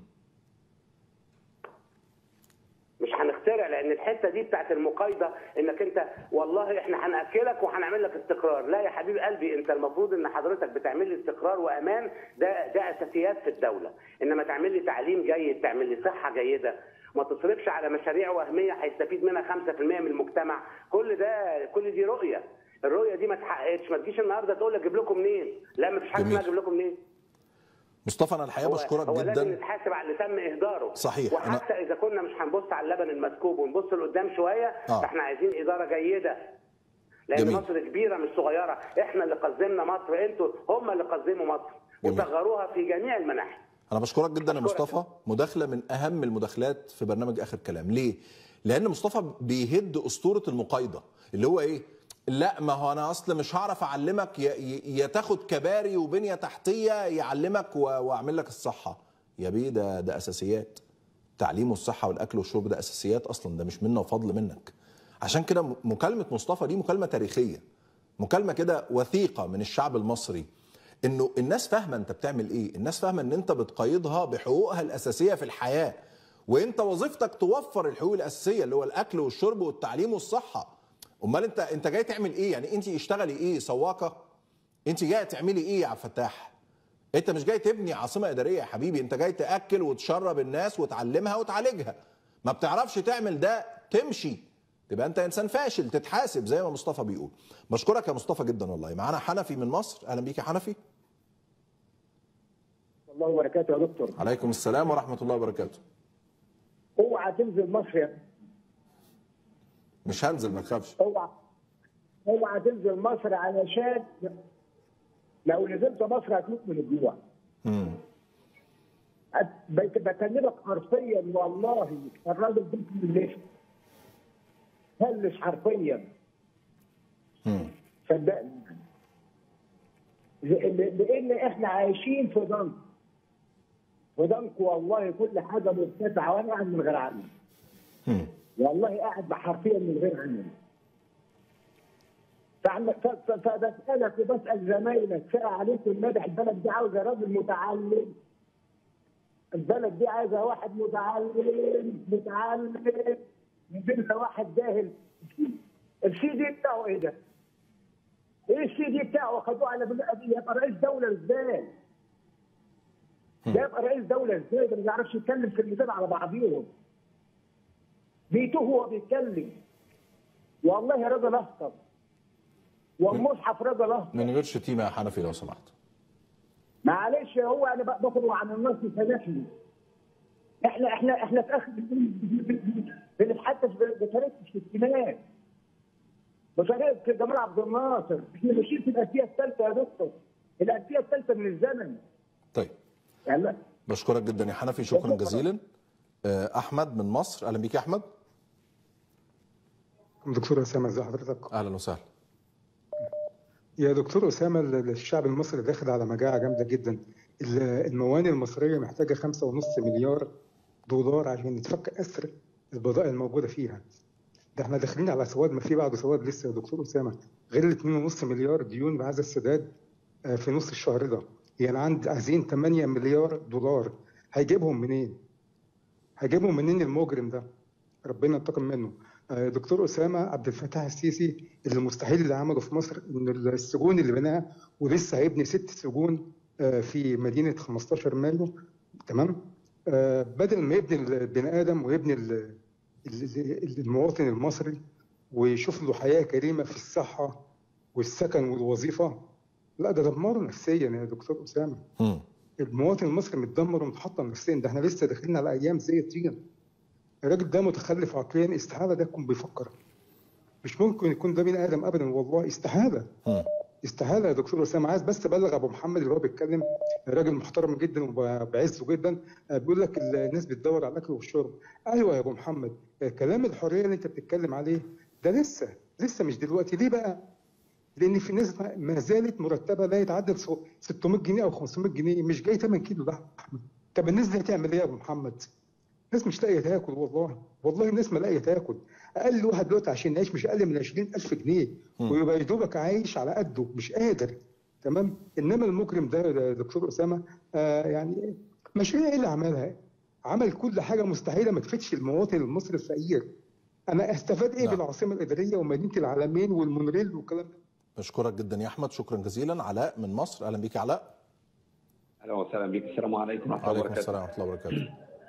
مش هنخترع لان الحته دي بتاعت المقايضه انك انت والله احنا هناكلك وهنعمل لك استقرار لا يا حبيب قلبي انت المفروض ان حضرتك بتعمل لي استقرار وامان ده ده اساسيات في الدوله انما تعمل لي تعليم جيد تعمل لي صحه جيده ما تصرفش على مشاريع وهميه هيستفيد منها 5% من المجتمع كل ده كل دي رؤيه الرؤيه دي ما اتحققتش ما تجيش النهارده تقول لي اجيب لكم منين لا ما فيش حاجه جميل. اسمها اجيب لكم منين مصطفى أنا الحقيقة هو- بشكرك هو لازم جدا نتحاسب على اللي تم اهداره صحيح. وحتى اذا كنا مش هنبص على اللبن المسكوب ونبص لقدام شويه آه. فاحنا عايزين اداره جيده لان جميل. مصر كبيره مش صغيره احنا اللي قزمنا مصر انتوا هم اللي قزموا مصر جميل. وصغروها في جميع المناحي انا بشكرك جدا يا أشكرك. مصطفى مداخله من اهم المداخلات في برنامج اخر كلام ليه لان مصطفى بيهد اسطوره المقايضه اللي هو ايه لا ما هو انا اصل مش هعرف اعلمك يا- يا يا تاخد كباري وبنيه تحتيه يعلمك و- واعمل لك الصحه يا بيه ده ده اساسيات التعليم والصحه والاكل والشرب ده اساسيات اصلا ده مش منا وفضل منك عشان كده م- مكالمه مصطفى دي مكالمه تاريخيه مكالمه كده وثيقه من الشعب المصري انه الناس فاهمه انت بتعمل ايه الناس فاهمه ان انت بتقيدها بحقوقها الاساسيه في الحياه وانت وظيفتك توفر الحقوق الاساسيه اللي هو الاكل والشرب والتعليم والصحه امال انت انت جاي تعمل ايه يعني انت اشتغلي ايه سواقه انت جاي تعملي ايه يا عبد الفتاح انت مش جاي تبني عاصمه اداريه يا حبيبي انت جاي تاكل وتشرب الناس وتعلمها وتعالجها ما بتعرفش تعمل ده تمشي تبقى انت انسان فاشل تتحاسب زي ما مصطفى بيقول بشكرك يا مصطفى جدا والله معانا حنفي من مصر اهلا بيك يا حنفي الله وبركاته يا دكتور عليكم السلام ورحمه الله وبركاته اوعى تنزل مصر يا مش هنزل ما تخافش اوعى اوعى تنزل مصر علشان لو نزلت مصر هتموت من الجوع امم أت- بك- بكلمك حرفيا والله الراجل ده اللي فلس حرفيا امم صدقني لان لأن احنا عايشين في ضنك ودانكم والله كل حاجه مرتفعه وانا قاعد من غير عمل مم. والله قاعد حرفيا من غير عمل فعم- ف- ف- فبسالك وبسال زمايلك ساعة عليكم المدح البلد دي عاوزه راجل متعلم البلد دي عايزه واحد متعلم متعلم نزلت واحد جاهل السي دي بتاعه ايه ده؟ ايه السي دي بتاعه خدوه على بلاد يبقى رئيس دوله ازاي؟ ده يبقى رئيس دوله ازاي؟ ده ما بيعرفش يتكلم كلمتين على بعضيهم بيتوه وهو بيتكلم والله راجل اخطر والمصحف راجل اخطر من غير شتيمه يا حنفي لو سمحت معلش هو انا بقى باخد عن النص سامحني احنا احنا احنا في اخر بنتحدث بطريقه الستينات بطريقه جمال عبد الناصر احنا ماشيين في الالفيه الثالثه يا دكتور الالفيه الثالثه من الزمن طيب يعني لا. بشكرك جدا يا حنفي شكرا جزيلا آه، احمد من مصر اهلا بيك يا احمد دكتور أسامة ازي حضرتك؟ اهلا وسهلا يا دكتور أسامة ال- الشعب المصري داخل على مجاعة جامدة جدا ال- الموانئ المصرية محتاجة خمسة ونص مليار دولار عشان يتفك أسر البضائع الموجودة فيها ده احنا داخلين على سواد ما في بعده سواد لسه يا دكتور أسامة غير ال 2.5 مليار ديون بعد السداد آه، في نص الشهر ده يعني عند عايزين 8 مليار دولار هيجيبهم منين؟ هيجيبهم منين المجرم ده؟ ربنا ينتقم منه آه، دكتور أسامة عبد الفتاح السيسي اللي مستحيل اللي عمله في مصر إن السجون اللي بناها ولسه هيبني ست سجون آه، في مدينة 15 مايو تمام آه، بدل ما يبني البني آدم ويبني ال- ال- المواطن المصري ويشوف له حياة كريمة في الصحة والسكن والوظيفة لا ده دمره نفسيا يا دكتور أسامة مم. المواطن المصري متدمر ومتحطم نفسيا ده احنا لسه داخلين على ايام زي الطين الراجل ده متخلف عقليا استحاله ده يكون بيفكر مش ممكن يكون ده بني ادم ابدا والله استحاله مم. استحاله يا دكتور اسامه عايز بس ابلغ ابو محمد اللي هو بيتكلم راجل محترم جدا وبعزه جدا آه، بيقول لك الناس بتدور على الاكل والشرب ايوه يا ابو محمد آه، كلام الحريه اللي انت بتتكلم عليه ده لسه لسه مش دلوقتي ليه بقى؟ لان في ناس ما- ما زالت مرتبه لا يتعدى سو- 600 جنيه او 500 جنيه مش جاي 8 كيلو لحمه طب الناس دي هتعمل ايه يا ابو محمد؟ الناس مش لاقيه تاكل والله والله الناس ما لاقيه تاكل اقل واحد دلوقتي عشان يعيش مش اقل من 20000 جنيه ويبقى يا دوبك عايش على قده مش قادر تمام انما المجرم ده يا دكتور اسامه آه يعني مشاريع ايه اللي عملها؟ عمل كل حاجه مستحيله ما تفيدش المواطن المصري الفقير انا استفاد ايه نعم. بالعاصمه الاداريه ومدينه العالمين والمونوريل والكلام ده بشكرك جدا يا احمد شكرا جزيلا علاء من مصر اهلا بيك يا علاء اهلا وسهلا بك السلام عليكم ورحمه الله وعليكم وبركاته السلام ورحمه الله وبركاته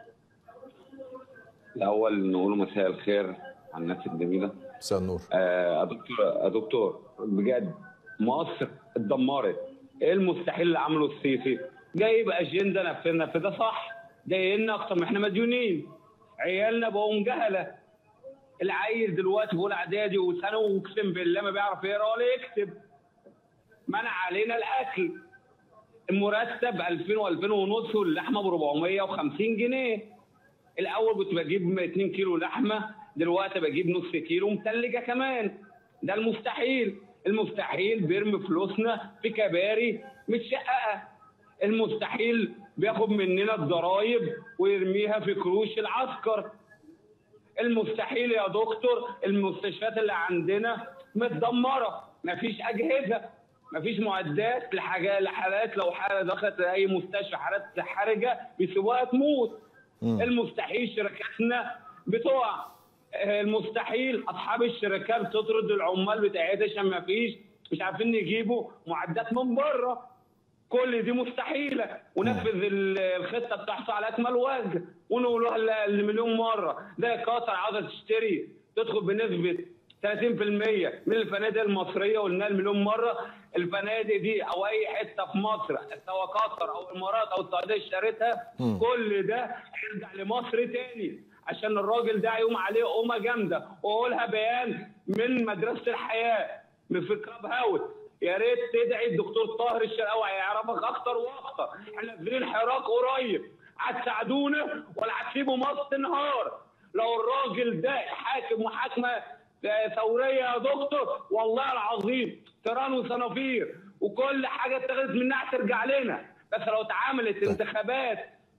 الاول نقول مساء الخير على الناس الجميله مساء النور آه، يا دكتور يا دكتور بجد مصر اتدمرت ايه المستحيل اللي عمله السيسي جايب اجنده نفذنا في ده صح جاي لنا اكتر ما احنا مديونين عيالنا بقوا جهله العيل دلوقتي في اولى اعدادي وثانوي اقسم بالله ما بيعرف يقرا ولا يكتب منع علينا الاكل المرتب 2000 و2000 ونص واللحمه ب 450 جنيه الاول كنت بجيب 2 كيلو لحمه دلوقتي بجيب نص كيلو متلجه كمان ده المستحيل المستحيل بيرمي فلوسنا في كباري متشققه المستحيل بياخد مننا الضرايب ويرميها في كروش العسكر المستحيل يا دكتور المستشفيات اللي عندنا متدمره مفيش اجهزه مفيش معدات لحاجه لحالات لو حاله دخلت اي مستشفى حالات حرجه بيسيبوها تموت المستحيل شركاتنا بتقع آه، المستحيل اصحاب الشركات تطرد العمال بتاعتها عشان ما فيش مش عارفين يجيبوا معدات من بره كل دي مستحيله ونفذ ال- الخطه بتاعته على اكمل وجه ونقولها لمليون مره ده قطر عاوزه تشتري تدخل بنسبه 30% من الفنادق المصريه قلنا مليون مره الفنادق دي او اي حته في مصر سواء قطر او الامارات او السعوديه اشتريتها مم. كل ده هيرجع لمصر تاني عشان الراجل ده هيقوم عليه قومه جامده واقولها بيان من مدرسه الحياه من في كلاب هاوس يا ريت تدعي الدكتور طاهر الشرقاوي هيعرفك اكتر واكتر احنا نازلين حراك قريب هتساعدونا ولا هتسيبوا مصر تنهار لو الراجل ده حاكم محاكمه ثوريه يا دكتور والله العظيم تيران وصنافير وكل حاجه اتخذت منها هترجع لنا بس لو اتعملت انتخابات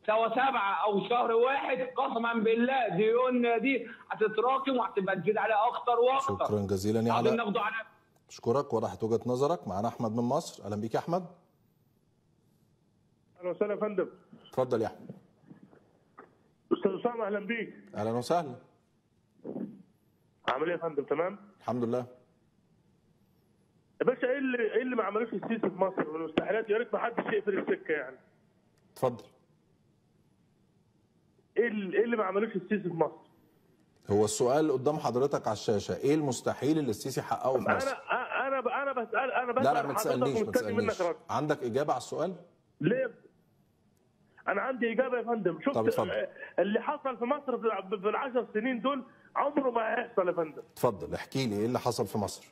سوا سبعه او شهر واحد قسما بالله ديون دي هتتراكم وهتبقى تزيد عليها اكتر واكتر شكرا جزيلا يا عايزين علاء ناخده على اشكرك وضحت وجهه نظرك معانا احمد من مصر اهلا بيك يا احمد اهلا وسهلا يا فندم اتفضل يا احمد استاذ اسامه اهلا بيك اهلا وسهلا عامل ايه يا فندم تمام الحمد لله يا باشا ايه اللي ايه اللي ما عملوش السيسي في مصر من المستحيلات يا ريت ما حدش يقفل السكه يعني اتفضل ايه اللي, إيه اللي ما عملوش السيسي في مصر هو السؤال قدام حضرتك على الشاشه ايه المستحيل اللي السيسي حققه في مصر انا انا انا بسال انا بسال لا لا ما حضرتك تسالنيش ما ومستني منك تسالنيش رد عندك اجابه على السؤال ليه انا عندي اجابه يا فندم شفت طب اتفضل. آه، اللي حصل في مصر في في العشر سنين دول عمره ما هيحصل يا فندم اتفضل احكي لي ايه اللي حصل في مصر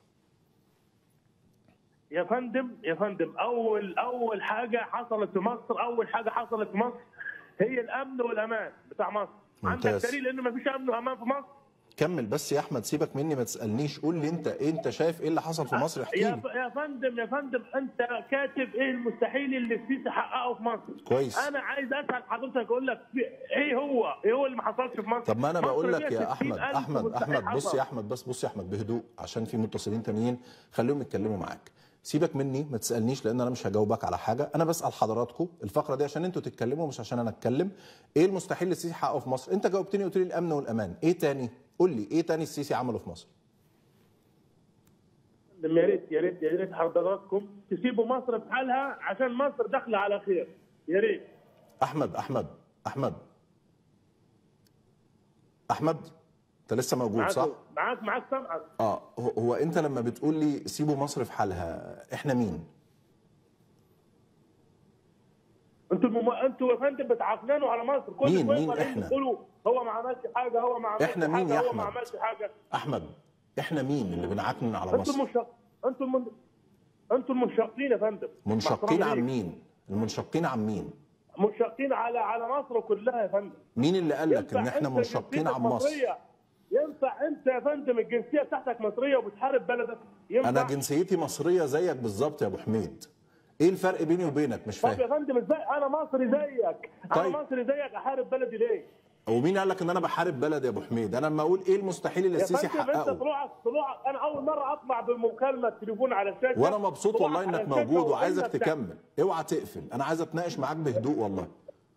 يا فندم يا فندم اول اول حاجه حصلت في مصر اول حاجه حصلت في مصر هي الامن والامان بتاع مصر عندك ممتاز. دليل ان مفيش امن وامان في مصر كمل بس يا احمد سيبك مني ما تسالنيش قول لي انت إيه انت شايف ايه اللي حصل في مصر احكي يا لي ف- يا فندم يا فندم انت كاتب ايه المستحيل اللي السيسي حققه في مصر كويس. انا عايز اسال حضرتك اقول لك في- ايه هو ايه هو اللي ما حصلش في مصر طب ما انا مصر بقول لك فيها يا احمد 60,000 احمد مستحيل احمد بص حصل. يا احمد بس بص يا احمد بهدوء عشان في متصلين تانيين خليهم يتكلموا معاك سيبك مني ما تسالنيش لان انا مش هجاوبك على حاجه انا بسال حضراتكم الفقره دي عشان انتوا تتكلموا مش عشان انا اتكلم ايه المستحيل اللي السيسي حققه في مصر انت جاوبتني قلت لي الامن والامان ايه تاني قول لي ايه تاني السيسي عمله في مصر يا ريت يا ريت يا ريت حضراتكم تسيبوا مصر في حالها عشان مصر داخله على خير يا ريت احمد احمد احمد احمد انت لسه موجود معاك صح معاك معاك سامعك اه هو- هو انت لما بتقول لي سيبوا مصر في حالها احنا مين انتوا المم... انتوا يا فندم بتعفننوا على مصر كل مين- شوية مين طالعين إحنا؟ تقولوا هو ما عملش حاجه هو ما عملش إحنا مين حاجه يا هو ما أحمد؟ عملش حاجه احمد احنا مين اللي بنعكنن على انتوا مصر المنشق انتوا المن... انتوا المنشقين يا فندم منشقين مع عن احترامي مين المنشقين عن مين ليك. منشقين على على مصر كلها يا فندم مين اللي قال لك ينفع ان احنا أنت منشقين جنسيتك عن مصر مصرية؟ ينفع انت يا فندم الجنسيه بتاعتك مصريه وبتحارب بلدك ينفع انا جنسيتي مصريه زيك بالظبط يا ابو حميد ايه الفرق بيني وبينك مش طب يا فاهم فندم ازاي انا مصري زيك طيب. انا مصري زيك احارب بلدي ليه ومين قال لك ان انا بحارب بلد يا ابو حميد انا لما اقول ايه المستحيل اللي يا السيسي فندم انت حققه طلوعك طلوعك انا اول مره اطلع بمكالمه تليفون على الشاشه وانا مبسوط والله طلوعك على انك الشاشة موجود وعايزك وإنك تكمل اوعى تقفل انا عايز اتناقش معاك بهدوء والله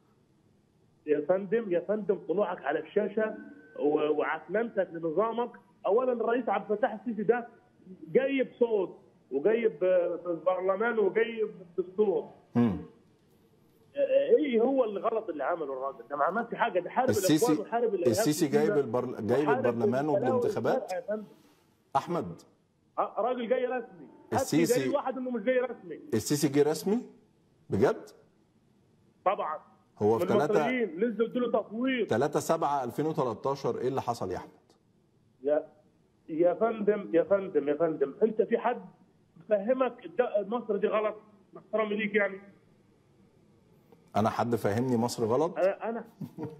يا فندم يا فندم طلوعك على الشاشه و- وعكننتك لنظامك اولا الرئيس عبد الفتاح السيسي ده جايب صوت وجايب آه، في البرلمان وجايب الدستور مم. آه، ايه هو اللي غلط اللي عمله الراجل ده ما عملش حاجه ده حارب السيسي الاخوان وحارب الارهاب السيسي في سيناء جايب البر... جايب وحارب البرلمان البلاوي وبالانتخابات الزرقاء يا فندم. احمد آه، راجل جاي رسمي هات السيسي- لي دليل واحد انه مش جاي رسمي السيسي جه رسمي بجد طبعا هو في من 3 المصريين نزلوا ادوا له تفويض 3 7 2013 ايه اللي حصل يا احمد يا يا فندم يا فندم يا فندم انت في حد فهمك الد- مصر دي غلط مع احترامي ليك يعني انا حد فاهمني مصر غلط انا انا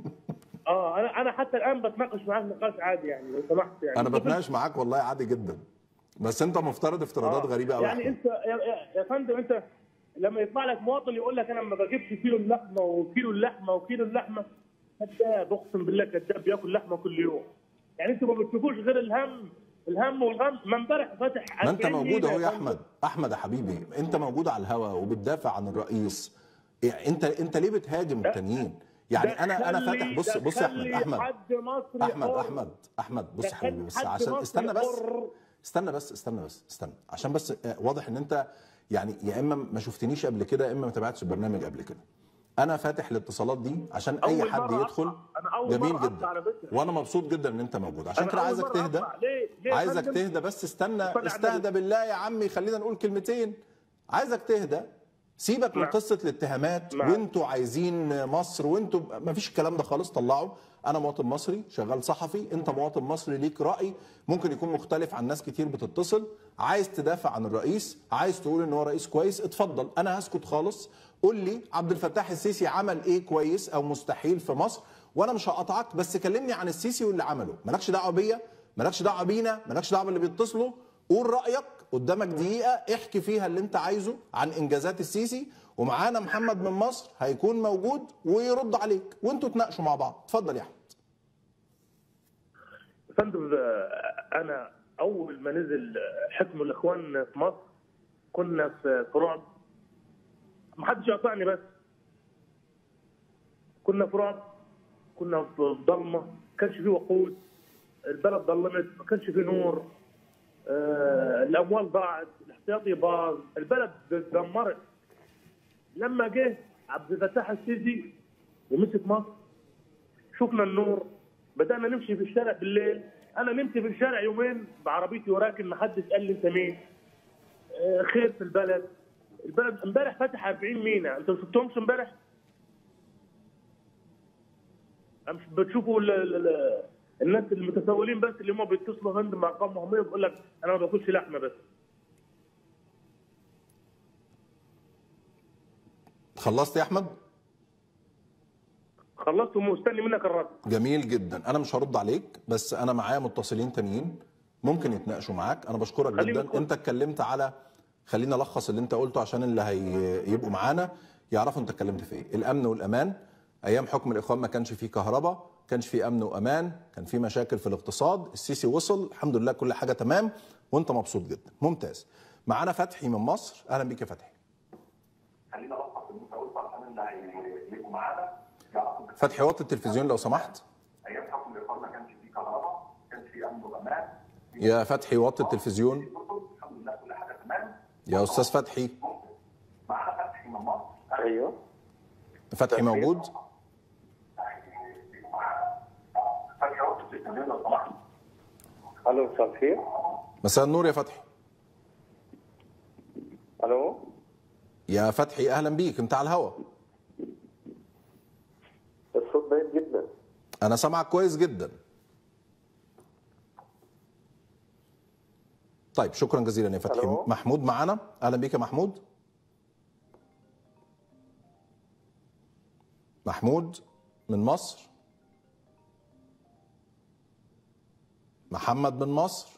اه انا انا حتى الان بتناقش معاك نقاش عادي يعني لو سمحت يعني انا بتناقش معاك والله عادي جدا بس انت مفترض افتراضات آه. غريبه قوي يعني انت يا, يا- يا فندم انت لما يطلع لك مواطن يقول لك انا ما بجيبش كيلو اللحمه وكيلو اللحمه وكيلو اللحمه كذاب اقسم بالله كذاب بياكل لحمه كل يوم يعني انتوا ما بتشوفوش غير الهم الهم والغم ما امبارح فاتح ما انت 40 موجود ليلة اهو يا فندم. احمد احمد يا حبيبي انت موجود على الهوا وبتدافع عن الرئيس يعني انت انت ليه بتهاجم التانيين يعني انا انا دخلي- فاتح بص بص يا احمد دخلي احمد حد مصري احمد حر. احمد احمد بص يا دخل حبيبي بس حد عشان مصري استنى بس حر. استنى بس استنى بس استنى عشان بس آه، واضح ان انت يعني يا اما ما شفتنيش قبل كده يا اما ما تابعتش البرنامج قبل كده انا فاتح الاتصالات دي عشان اي أول حد مرة يدخل أطلع. أنا أول جميل مرة جدا أطلع على فكرة. وانا مبسوط جدا ان انت موجود عشان أنا كده أول عايزك مرة تهدى أطلع. ليه؟ ليه يا عايزك فندم؟ تهدى بس استنى اتفضل يا استهدى حبيبي. بالله يا عمي خلينا نقول كلمتين عايزك تهدى سيبك من نعم. قصه الاتهامات نعم. وانتوا عايزين مصر وانتوا ما فيش الكلام ده خالص طلعوا انا مواطن مصري شغال صحفي انت مواطن مصري ليك راي ممكن يكون مختلف عن ناس كتير بتتصل عايز تدافع عن الرئيس عايز تقول ان هو رئيس كويس اتفضل انا هسكت خالص قول لي عبد الفتاح السيسي عمل ايه كويس او مستحيل في مصر وانا مش هقطعك بس كلمني عن السيسي واللي عمله مالكش دعوه بيا مالكش دعوه بينا مالكش دعوه باللي بيتصلوا قول رايك قدامك دقيقه احكي فيها اللي انت عايزه عن انجازات السيسي ومعانا محمد من مصر هيكون موجود ويرد عليك وانتوا تناقشوا مع بعض اتفضل يا احمد يا فندم آه، انا اول ما نزل حكم الاخوان في مصر كنا في في رعب ما حدش يقطعني بس كنا في رعب كنا في ضلمه ما كانش في وقود البلد ضلمت ما كانش في نور آه، الاموال ضاعت الاحتياطي باظ البلد اتدمرت لما جه عبد الفتاح السيسي ومسك مصر شفنا النور بدانا نمشي في الشارع بالليل انا نمت في الشارع يومين بعربيتي وراكن ما حدش قال لي انت مين آه، خير في البلد البلد امبارح فتح 40 مينا انتوا ما شفتهمش امبارح مش بتشوفوا ال- ال- ال- الناس المتسولين بس اللي هم بيتصلوا هند مع ارقام وهميه بيقول لك انا ما باكلش لحمه بس خلصت يا احمد خلصت ومستني منك الرد جميل جدا انا مش هرد عليك بس انا معايا متصلين تانيين ممكن يتناقشوا معاك انا بشكرك خلينا جدا ندخل. انت اتكلمت على خلينا الخص اللي انت قلته عشان اللي هيبقوا معانا يعرفوا انت اتكلمت في ايه الامن والامان ايام حكم الاخوان ما كانش فيه كهرباء ما كانش فيه امن وامان كان في مشاكل في الاقتصاد السيسي وصل الحمد لله كل حاجه تمام وانت مبسوط جدا ممتاز معانا فتحي من مصر اهلا بيك يا فتحي خلينا نلخص اللي انت قلته عشان اللي هيبقوا معانا يعرفوا فتحي وطي التلفزيون لو سمحت ايام حكم الاخوان ما كانش فيه كهرباء ما كانش فيه امن وامان يا فتحي وطي التلفزيون الحمد لله كل حاجه تمام يا استاذ فتحي معانا فتحي من مصر ايوه فتحي موجود فتحي وقت التلفزيون لو سمحت الو مساء الخير مساء النور يا فتحي الو يا فتحي اهلا بيك انت على الهوا الصوت باين جدا انا سامعك كويس جدا طيب شكرا جزيلا يا فتحي ألو. محمود معانا اهلا بيك يا محمود محمود من مصر محمد من مصر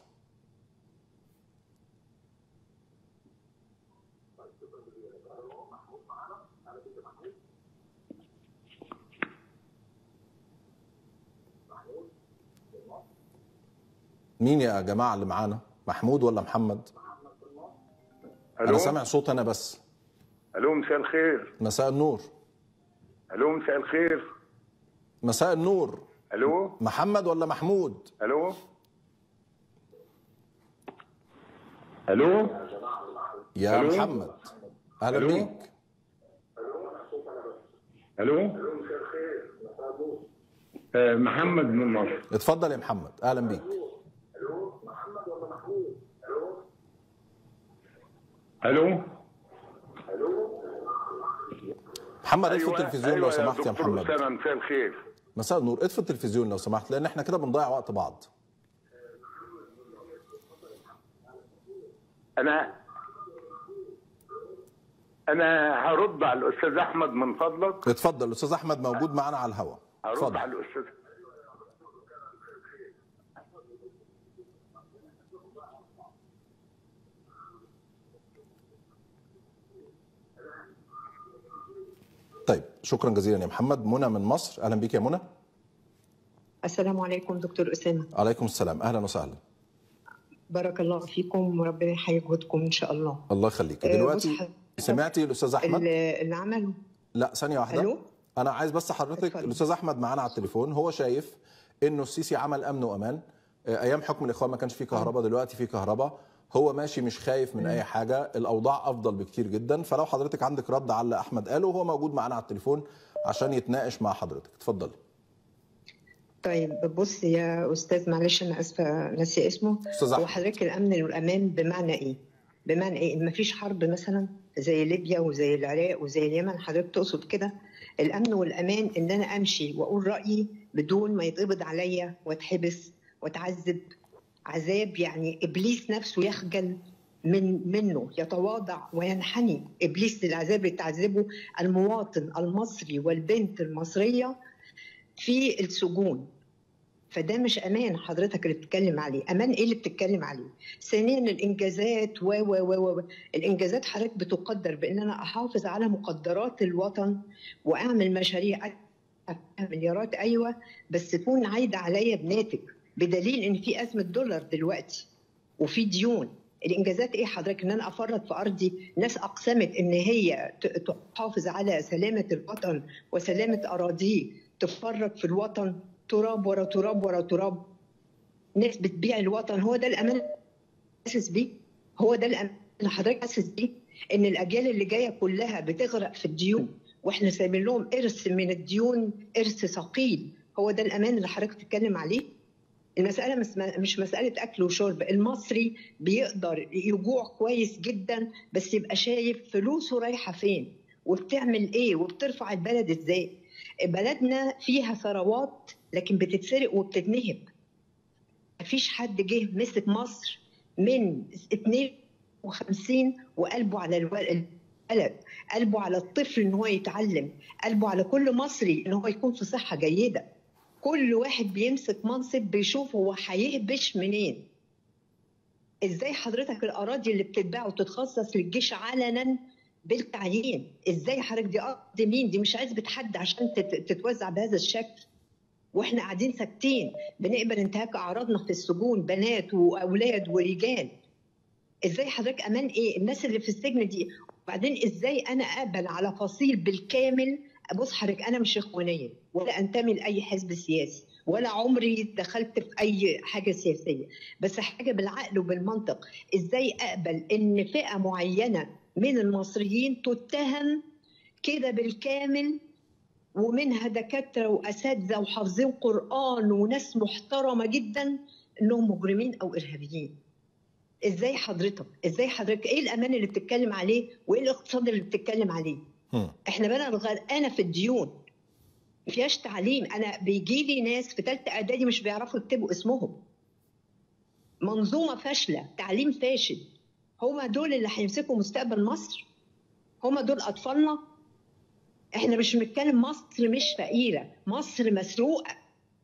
مين يا جماعه اللي معانا محمود ولا محمد انا الو سامع صوت انا بس الو مساء الخير مساء النور الو مساء الخير مساء النور الو محمد ولا محمود الو الو يا ألو؟ محمد اهلا ألو؟ بيك الو آه، محمد من مصر اتفضل يا محمد اهلا بيك الو محمد اطفي أيوة، التلفزيون لو أيوة سمحت يا دكتور محمد أسامة، مساء الخير مساء النور اطفي التلفزيون لو سمحت لان احنا كده بنضيع وقت بعض انا انا هرد على الاستاذ احمد من فضلك اتفضل الاستاذ احمد موجود معانا على الهواء هرد اتفضل على الاستاذ طيب شكرا جزيلا يا محمد منى من مصر اهلا بيك يا منى السلام عليكم دكتور أسامة عليكم السلام اهلا وسهلا بارك الله فيكم وربنا يحيي جهودكم إن شاء الله الله يخليك آه، دلوقتي بص سمعتي الاستاذ احمد اللي اللي عمله لا ثانية واحدة ألو؟ أنا عايز بس حضرتك الأستاذ أحمد معانا على التليفون هو شايف إنه السيسي عمل أمن وأمان آه، أيام حكم الإخوان ما كانش فيه كهرباء دلوقتي فيه كهرباء هو ماشي مش خايف من أي حاجة الأوضاع أفضل بكتير جدا فلو حضرتك عندك رد على اللي أحمد قاله هو موجود معانا على التليفون عشان يتناقش مع حضرتك اتفضلي طيب بص يا أستاذ معلش أنا آسفة ناسي اسمه أستاذ هو أحمد. حضرتك الأمن والأمان بمعنى إيه؟ بمعنى إيه؟ إن مفيش حرب مثلا زي ليبيا وزي العراق وزي اليمن حضرتك تقصد كده؟ الأمن والأمان إن أنا أمشي وأقول رأيي بدون ما يتقبض عليا وأتحبس وأتعذب عذاب يعني إبليس نفسه يخجل من منه يتواضع وينحني إبليس للعذاب اللي تعذبه المواطن المصري والبنت المصرية في السجون فده مش امان حضرتك اللي بتتكلم عليه امان ايه اللي بتتكلم عليه ثانيا الانجازات و و و و الانجازات حضرتك بتقدر بان انا احافظ على مقدرات الوطن واعمل مشاريع مليارات ايوه بس تكون عايده عليا بناتج بدليل ان في ازمه دولار دلوقتي وفي ديون الانجازات ايه حضرتك ان انا افرط في ارضي ناس اقسمت ان هي ت- تحافظ على سلامه الوطن وسلامه اراضيه تفرط في الوطن تراب ورا تراب ورا تراب ناس بتبيع الوطن هو ده الامان اللي حاسس بيه هو ده الامان اللي حضرتك حاسس بيه ان الاجيال اللي جايه كلها بتغرق في الديون واحنا سايبين لهم ارث من الديون ارث ثقيل هو ده الامان اللي حضرتك بتتكلم عليه المسألة مس- مش مسألة أكل وشرب المصري بيقدر يجوع كويس جدا بس يبقى شايف فلوسه رايحة فين وبتعمل إيه وبترفع البلد إزاي بلدنا فيها ثروات لكن بتتسرق وبتتنهب مفيش حد جه مسك مصر من 52 وقلبه على الو- البلد قلبه على الطفل ان هو يتعلم قلبه على كل مصري ان هو يكون في صحة جيدة كل واحد بيمسك منصب بيشوف هو هيهبش منين ازاي حضرتك الاراضي اللي بتتباع وتتخصص للجيش علنا بالتعيين ازاي حضرتك دي ارض مين دي مش عزبة حد عشان تت- تتوزع بهذا الشكل واحنا قاعدين ساكتين بنقبل انتهاك اعراضنا في السجون بنات واولاد ورجال ازاي حضرتك امان ايه الناس اللي في السجن دي وبعدين ازاي انا اقبل على فصيل بالكامل بص حضرتك انا مش اخوانيه ولا انتمي لاي حزب سياسي ولا عمري دخلت في اي حاجه سياسيه بس حاجه بالعقل وبالمنطق ازاي اقبل ان فئه معينه من المصريين تتهم كده بالكامل ومنها دكاتره واساتذه وحافظين قران وناس محترمه جدا انهم مجرمين او ارهابيين ازاي حضرتك ازاي حضرتك ايه الامان اللي بتتكلم عليه وايه الاقتصاد اللي بتتكلم عليه احنا بقى غرقانه في الديون ما فيهاش تعليم انا بيجي لي ناس في ثالثه اعدادي مش بيعرفوا يكتبوا اسمهم منظومه فاشله تعليم فاشل هما دول اللي هيمسكوا مستقبل مصر هما دول اطفالنا احنا مش بنتكلم مصر مش فقيره مصر مسروقه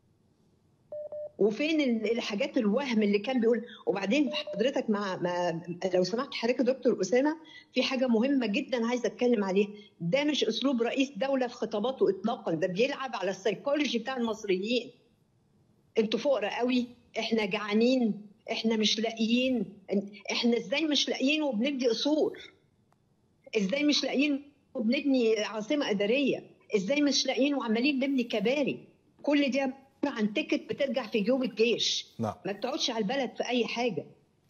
وفين ال- الحاجات الوهم اللي كان بيقول وبعدين حضرتك مع, مع لو سمحت حضرتك يا دكتور اسامه في حاجه مهمه جدا عايزه اتكلم عليها ده مش اسلوب رئيس دوله في خطاباته اطلاقا ده بيلعب على السيكولوجي بتاع المصريين انتوا فقراء قوي احنا جعانين احنا مش لاقيين احنا ازاي مش لاقيين وبنبني قصور ازاي مش لاقيين وبنبني عاصمه اداريه ازاي مش لاقيين وعمالين نبني كباري كل دي عبارة عن تيكت بترجع في جيوب الجيش نعم ما بتقعدش على البلد في اي حاجه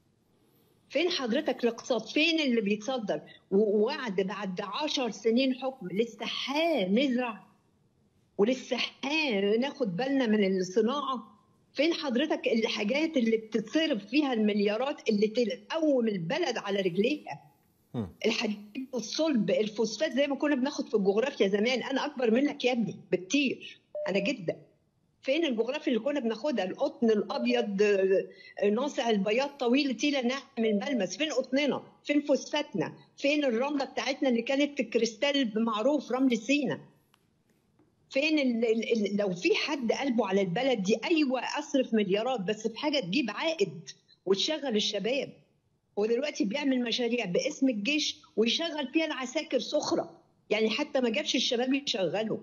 فين حضرتك الاقتصاد فين اللي بيتصدر و- ووعد بعد عشر سنين حكم لسه هنزرع ولسه هناخد بالنا من الصناعه فين حضرتك الحاجات اللي بتتصرف فيها المليارات اللي تقوم البلد على رجليها الحديد الصلب الفوسفات زي ما كنا بناخد في الجغرافيا زمان انا اكبر منك يا ابني بكتير انا جدا فين الجغرافيا اللي كنا بناخدها القطن الابيض آه، ناصع البياض طويل تيله نعمل ملمس فين قطننا فين فوسفاتنا فين الرمله بتاعتنا اللي كانت كريستال معروف رمل سينا فين ال ال ال لو في حد قلبه على البلد دي ايوه اصرف مليارات بس في حاجه تجيب عائد وتشغل الشباب هو دلوقتي بيعمل مشاريع باسم الجيش ويشغل فيها العساكر سخره يعني حتى ما جابش الشباب يشغلوا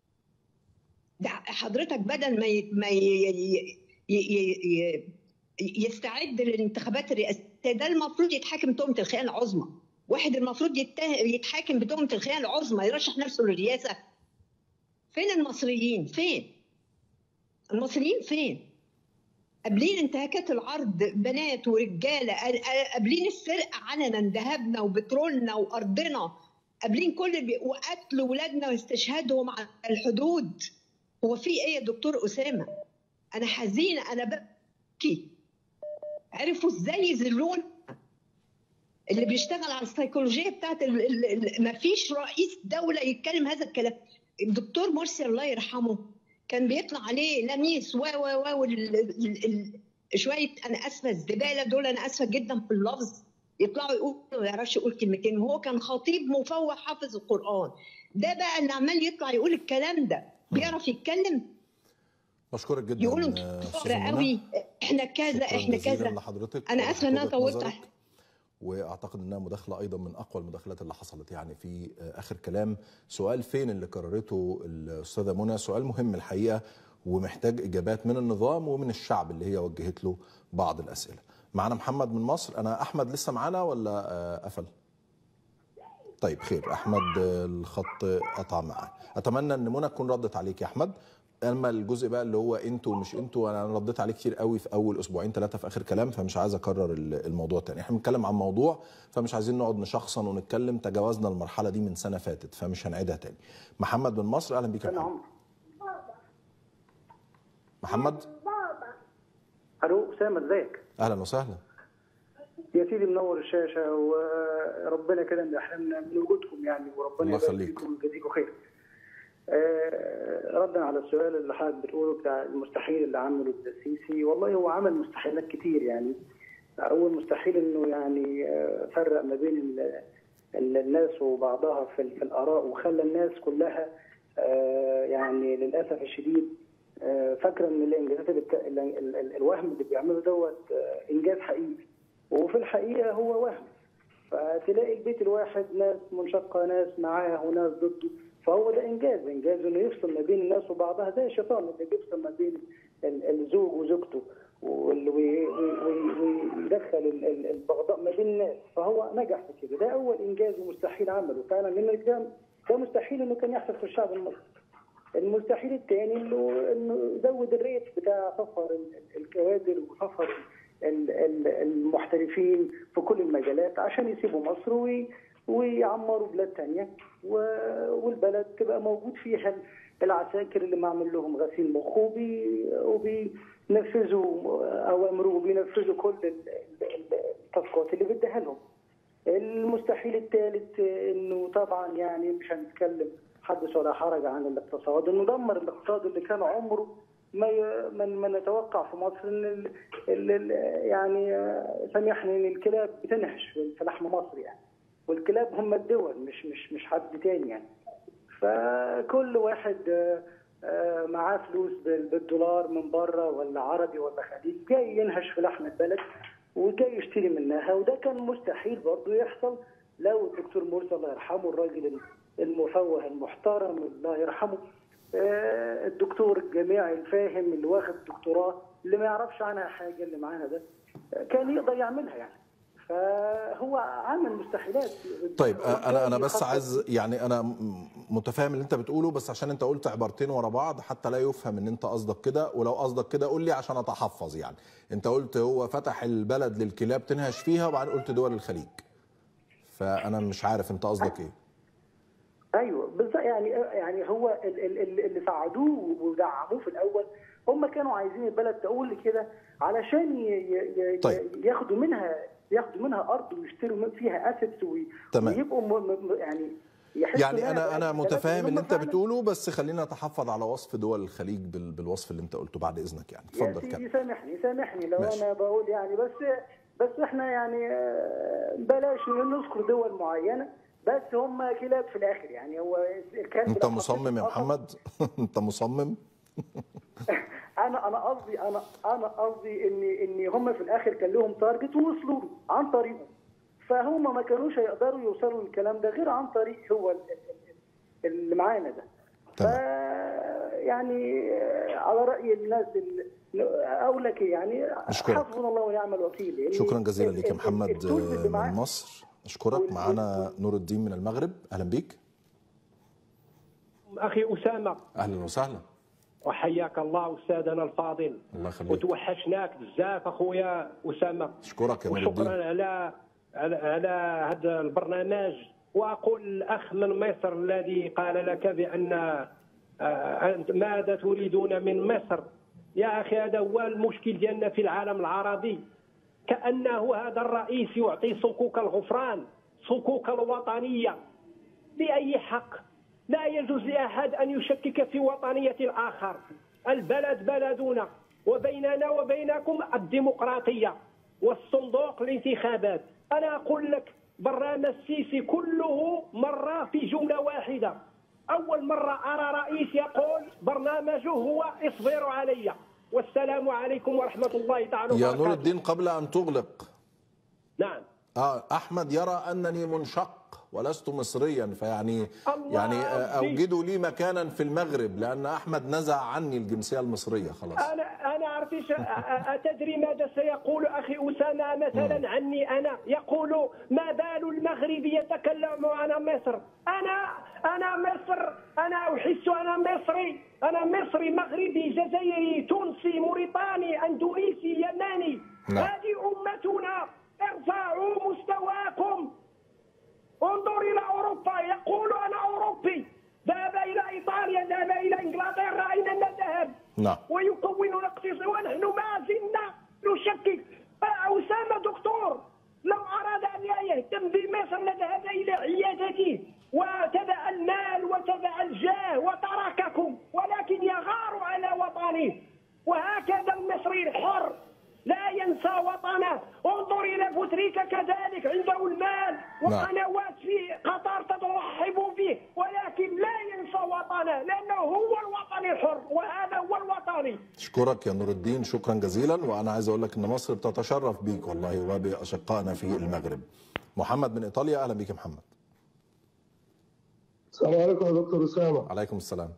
ده حضرتك بدل ما ي... ما ي... ي... ي... ي... يستعد للانتخابات الرئاسيه ده المفروض يتحاكم تهمه الخيانه العظمى واحد المفروض يته... يتحاكم بتهمه الخيانه العظمى يرشح نفسه للرئاسه فين المصريين فين المصريين فين قابلين انتهاكات العرض بنات ورجاله قابلين السرقه علنا ذهبنا وبترولنا وارضنا قابلين كل بي... وقتل ولادنا واستشهادهم على الحدود هو في ايه يا دكتور اسامه انا حزينه انا ببكي عرفوا ازاي يذلونا اللي بيشتغل على السيكولوجيه بتاعت ال... ال... ال... ما فيش رئيس دوله يتكلم هذا الكلام الدكتور مرسي الله يرحمه كان بيطلع عليه لميس و و و وال- ال- ال- شويه انا اسفه الزباله دول انا اسفه جدا في اللفظ يطلعوا يقولوا ما يعرفش يقول كلمتين وهو كان خطيب مفوه حافظ القران ده بقى اللي عمال يطلع يقول الكلام ده بيعرف يتكلم بشكرك جدا يقولوا انتوا آه، كفار أستاذة منى. قوي احنا كذا شكراً احنا جزيلاً كذا لحضرتك انا اسفه ان انا وجهة طولت نظرك. واعتقد انها مداخله ايضا من اقوى المداخلات اللي حصلت يعني في آه، اخر كلام سؤال فين اللي كررته الاستاذه منى سؤال مهم الحقيقه ومحتاج اجابات من النظام ومن الشعب اللي هي وجهت له بعض الاسئله معانا محمد من مصر انا احمد لسه معانا ولا آه، قفل طيب خير احمد آه، الخط قطع معاه اتمنى ان منى تكون ردت عليك يا احمد اما الجزء بقى اللي هو انتوا ومش انتوا انا رديت عليه كتير قوي في اول اسبوعين ثلاثه في اخر كلام فمش عايز اكرر ال- الموضوع تاني احنا بنتكلم عن موضوع فمش عايزين نقعد نشخصن ونتكلم تجاوزنا المرحله دي من سنه فاتت فمش هنعيدها تاني محمد من مصر اهلا بيك يا محمد محمد الو اسامه ازيك؟ اهلا وسهلا يا سيدي منور الشاشه وربنا كده ما يحرمنا من وجودكم يعني وربنا الله يبارك يخليك. فيكم ويجزيكم خير. آه، ردا على السؤال اللي حضرتك بتقوله بتاع المستحيل اللي عمله السيسي والله هو عمل مستحيلات كتير يعني اول مستحيل انه يعني آه، فرق ما بين ال- ال- الناس وبعضها في, ال- في الاراء وخلى الناس كلها آه، يعني للاسف الشديد آه، فاكره ان الانجازات اللي بت... ال- ال- ال- الوهم اللي بيعمله دوت آه، انجاز حقيقي وفي الحقيقه هو وهم فتلاقي البيت الواحد ناس منشقه ناس معاه وناس ضده فهو ده انجاز انجاز انه يفصل ما بين الناس وبعضها زي الشيطان اللي بيفصل ما بين ال- الزوج وزوجته واللي وي- وي- وي- ويدخل ال- ال- البغضاء ما بين الناس فهو نجح في كده ده اول انجاز ومستحيل عمله فعلا لان ده ده مستحيل انه كان يحصل في الشعب المصري المستحيل الثاني انه انه زود الريت بتاع سفر ال- ال- الكوادر وسفر ال- ال- المحترفين في كل المجالات عشان يسيبوا مصر وي- ويعمروا بلاد تانية و- والبلد تبقى موجود فيها العساكر اللي معمل لهم غسيل مخ وبي- وبينفذوا اوامره وبينفذوا كل ال- ال- ال- التاسكات اللي بديها لهم. المستحيل الثالث انه طبعا يعني مش هنتكلم حدث ولا حرج عن الاقتصاد انه دمر الاقتصاد اللي كان عمره ما ي- ما ما نتوقع في مصر ان ال ال ال يعني آه، سامحني ان الكلاب بتنهش في لحم مصر يعني والكلاب هم الدول مش مش مش حد تاني يعني فكل واحد آه، آه، معاه فلوس بال- بالدولار من بره ولا عربي ولا خليجي جاي ينهش في لحم البلد وجاي يشتري منها وده كان مستحيل برضه يحصل لو الدكتور مرسي الله يرحمه الراجل المفوه المحترم الله يرحمه آه، الدكتور الجامعي الفاهم اللي واخد دكتوراه اللي ما يعرفش عنها حاجه اللي معانا ده آه، كان يقدر يعملها يعني فهو عامل مستحيلات طيب آه، انا انا بس عايز يعني انا م- متفاهم اللي انت بتقوله بس عشان انت قلت عبارتين ورا بعض حتى لا يفهم ان انت قصدك كده ولو قصدك كده قول لي عشان اتحفظ يعني انت قلت هو فتح البلد للكلاب تنهش فيها وبعدين قلت دول الخليج فانا مش عارف انت قصدك ايه ايوه بالظبط يعني يعني هو ال- ال- ال- اللي ساعدوه ودعموه في الاول هم كانوا عايزين البلد تقول كده علشان ي- ي- ي- طيب. ياخدوا منها ياخدوا منها ارض ويشتروا من- فيها اسيتس تمام. ويبقوا م- م- يعني يحسوا يعني إنها انا بقت انا بلد متفاهم هم اللي انت فعلاً- بتقوله بس خلينا نتحفظ على وصف دول الخليج بال- بالوصف اللي انت قلته بعد اذنك يعني يا اتفضل سيدي كمل سامحني سامحني لو ماشي. انا بقول يعني بس بس احنا يعني آه، بلاش نذكر دول معينه بس هم كلاب في الاخر يعني هو الكلب انت لو مصمم يا حطيته في محمد انت مصمم انا انا قصدي انا انا قصدي ان ان هم في الاخر كان لهم تارجت ووصلوا له عن طريقه فهم ما كانوش هيقدروا يوصلوا للكلام ده غير عن طريق هو ال- ال- اللي معانا ده ف يعني على راي الناس ال- اقول لك إيه يعني أشكرك. حسبنا الله ونعم الوكيل يعني شكرا جزيلا ال- ليك يا ال- محمد التولز اللي من معاه- مصر اشكرك معانا نور الدين من المغرب اهلا بيك اخي اسامه اهلا وسهلا وحياك الله استاذنا الفاضل الله يخليك وتوحشناك بزاف اخويا اسامه اشكرك يا نور الدين وشكرا على على على هذا البرنامج واقول الاخ من مصر الذي قال لك بان آه، أنت ماذا تريدون من مصر يا اخي هذا هو المشكل ديالنا في العالم العربي كانه هذا الرئيس يعطي صكوك الغفران صكوك الوطنيه باي حق لا يجوز لاحد ان يشكك في وطنيه الاخر البلد بلدنا وبيننا وبينكم الديمقراطيه والصندوق الانتخابات انا اقول لك برنامج السيسي كله مر في جمله واحده اول مره ارى رئيس يقول برنامجه هو اصبروا علي والسلام عليكم ورحمه الله تعالى يا وبركاته نور الدين قبل أن تغلق نعم آه أحمد يرى أنني منشق ولست مصريا فيعني الله يعني آه، ربي. أوجدوا لي مكانا في المغرب لأن أحمد نزع عني الجنسية المصرية خلاص انا انا عرفتي ش- أ- أ- اتدري ماذا سيقول اخي اسامه مثلا عني انا يقول ما بال المغربي يتكلم عن مصر انا انا مصر انا احس انا مصري انا مصري مغربي جزائري تونسي موريتاني اندونيسي يماني نعم. هذه امتنا ارفعوا مستواكم انظر الى اوروبا يقول انا اوروبي ذهب الى ايطاليا ذهب الى انجلترا اين نذهب نعم ويكون الاقتصاد ونحن ما زلنا نشكك آه، أسامة دكتور لو أراد أن يهتم بمصر لذهب إلى عيادته وتبع المال وتبع الجاه وترككم ولكن يغار على وطنه وهكذا المصري الحر لا ينسى وطنه انظر إلى بوتريكا كذلك عنده المال وقنوات في قطر ترحب به ولكن لا ينسى وطنه لأنه هو الوطني الحر وهذا هو الوطني أشكرك يا نور الدين شكرا جزيلا وأنا عايز أقول لك إن مصر بتتشرف بيك والله وبأشقائنا في المغرب محمد من إيطاليا أهلا بيك يا محمد السلام عليكم يا دكتور اسامه عليكم السلام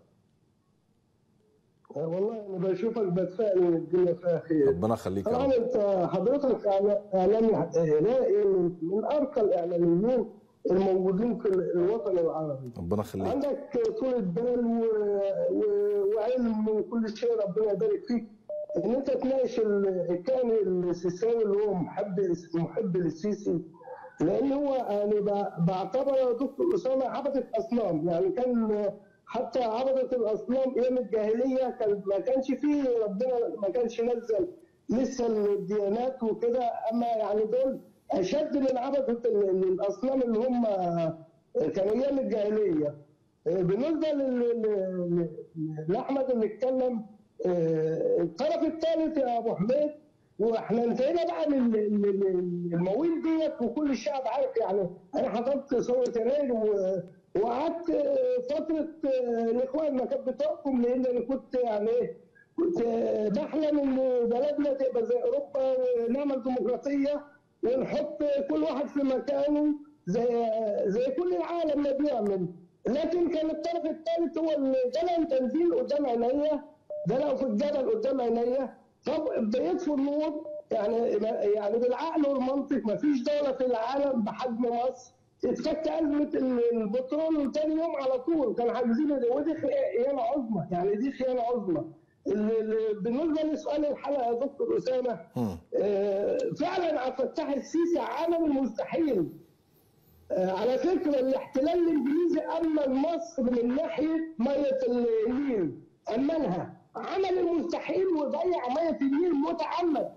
آه، والله انا بشوفك بتفائل ان الدنيا فيها خير ربنا يخليك يا طبعا رب انت حضرتك إعلا- اعلامي اعلامي من من ارقى الاعلاميين الموجودين في الوطن العربي ربنا يخليك عندك طولة بال و... و... وعلم وكل شيء ربنا يبارك فيك ان انت تناقش ال- الكائن السيساوي اللي هو محب محب للسيسي لان هو يعني ب- بعتبر يا دكتور اسامه عبده اصنام يعني كان حتى عبده الاصنام ايام الجاهليه كان ما كانش فيه ربنا ما كانش نزل لسه الديانات وكده اما يعني دول اشد من عبده ال- ال- الاصنام اللي هم كانوا ايام الجاهليه بالنسبه لل- لل- لاحمد اللي اتكلم آه، الطرف الثالث يا ابو حميد واحنا انتهينا بقى من من- من المواويل ديت وكل الشعب عارف يعني انا حضرت ثوره يناير و- وقعدت آه، فتره آه، الاخوان ما كانت بتحكم لان انا كنت يعني ايه كنت آه، بحلم ان بلدنا تبقى زي اوروبا ونعمل ديمقراطيه ونحط كل واحد في مكانه زي زي كل العالم ما بيعمل لكن كان الطرف الثالث هو اللي دلع تنزيل قدام عينيا دلعوا في الجبل قدام عينيا طب بيطفوا النور يعني يعني بالعقل والمنطق ما فيش دوله في العالم بحجم مصر اتفك ازمه البترول وتاني يوم على طول كان حاجزين ودي خيانه عظمى يعني دي خيانه عظمى ال- ال- بالنسبه لسؤال الحلقه يا دكتور اسامه آه، فعلا عبد الفتاح السيسي عمل المستحيل آه، على فكره الاحتلال الانجليزي امن مصر من ناحيه ميه النيل امنها عمل المستحيل وضيع ميه النيل متعمد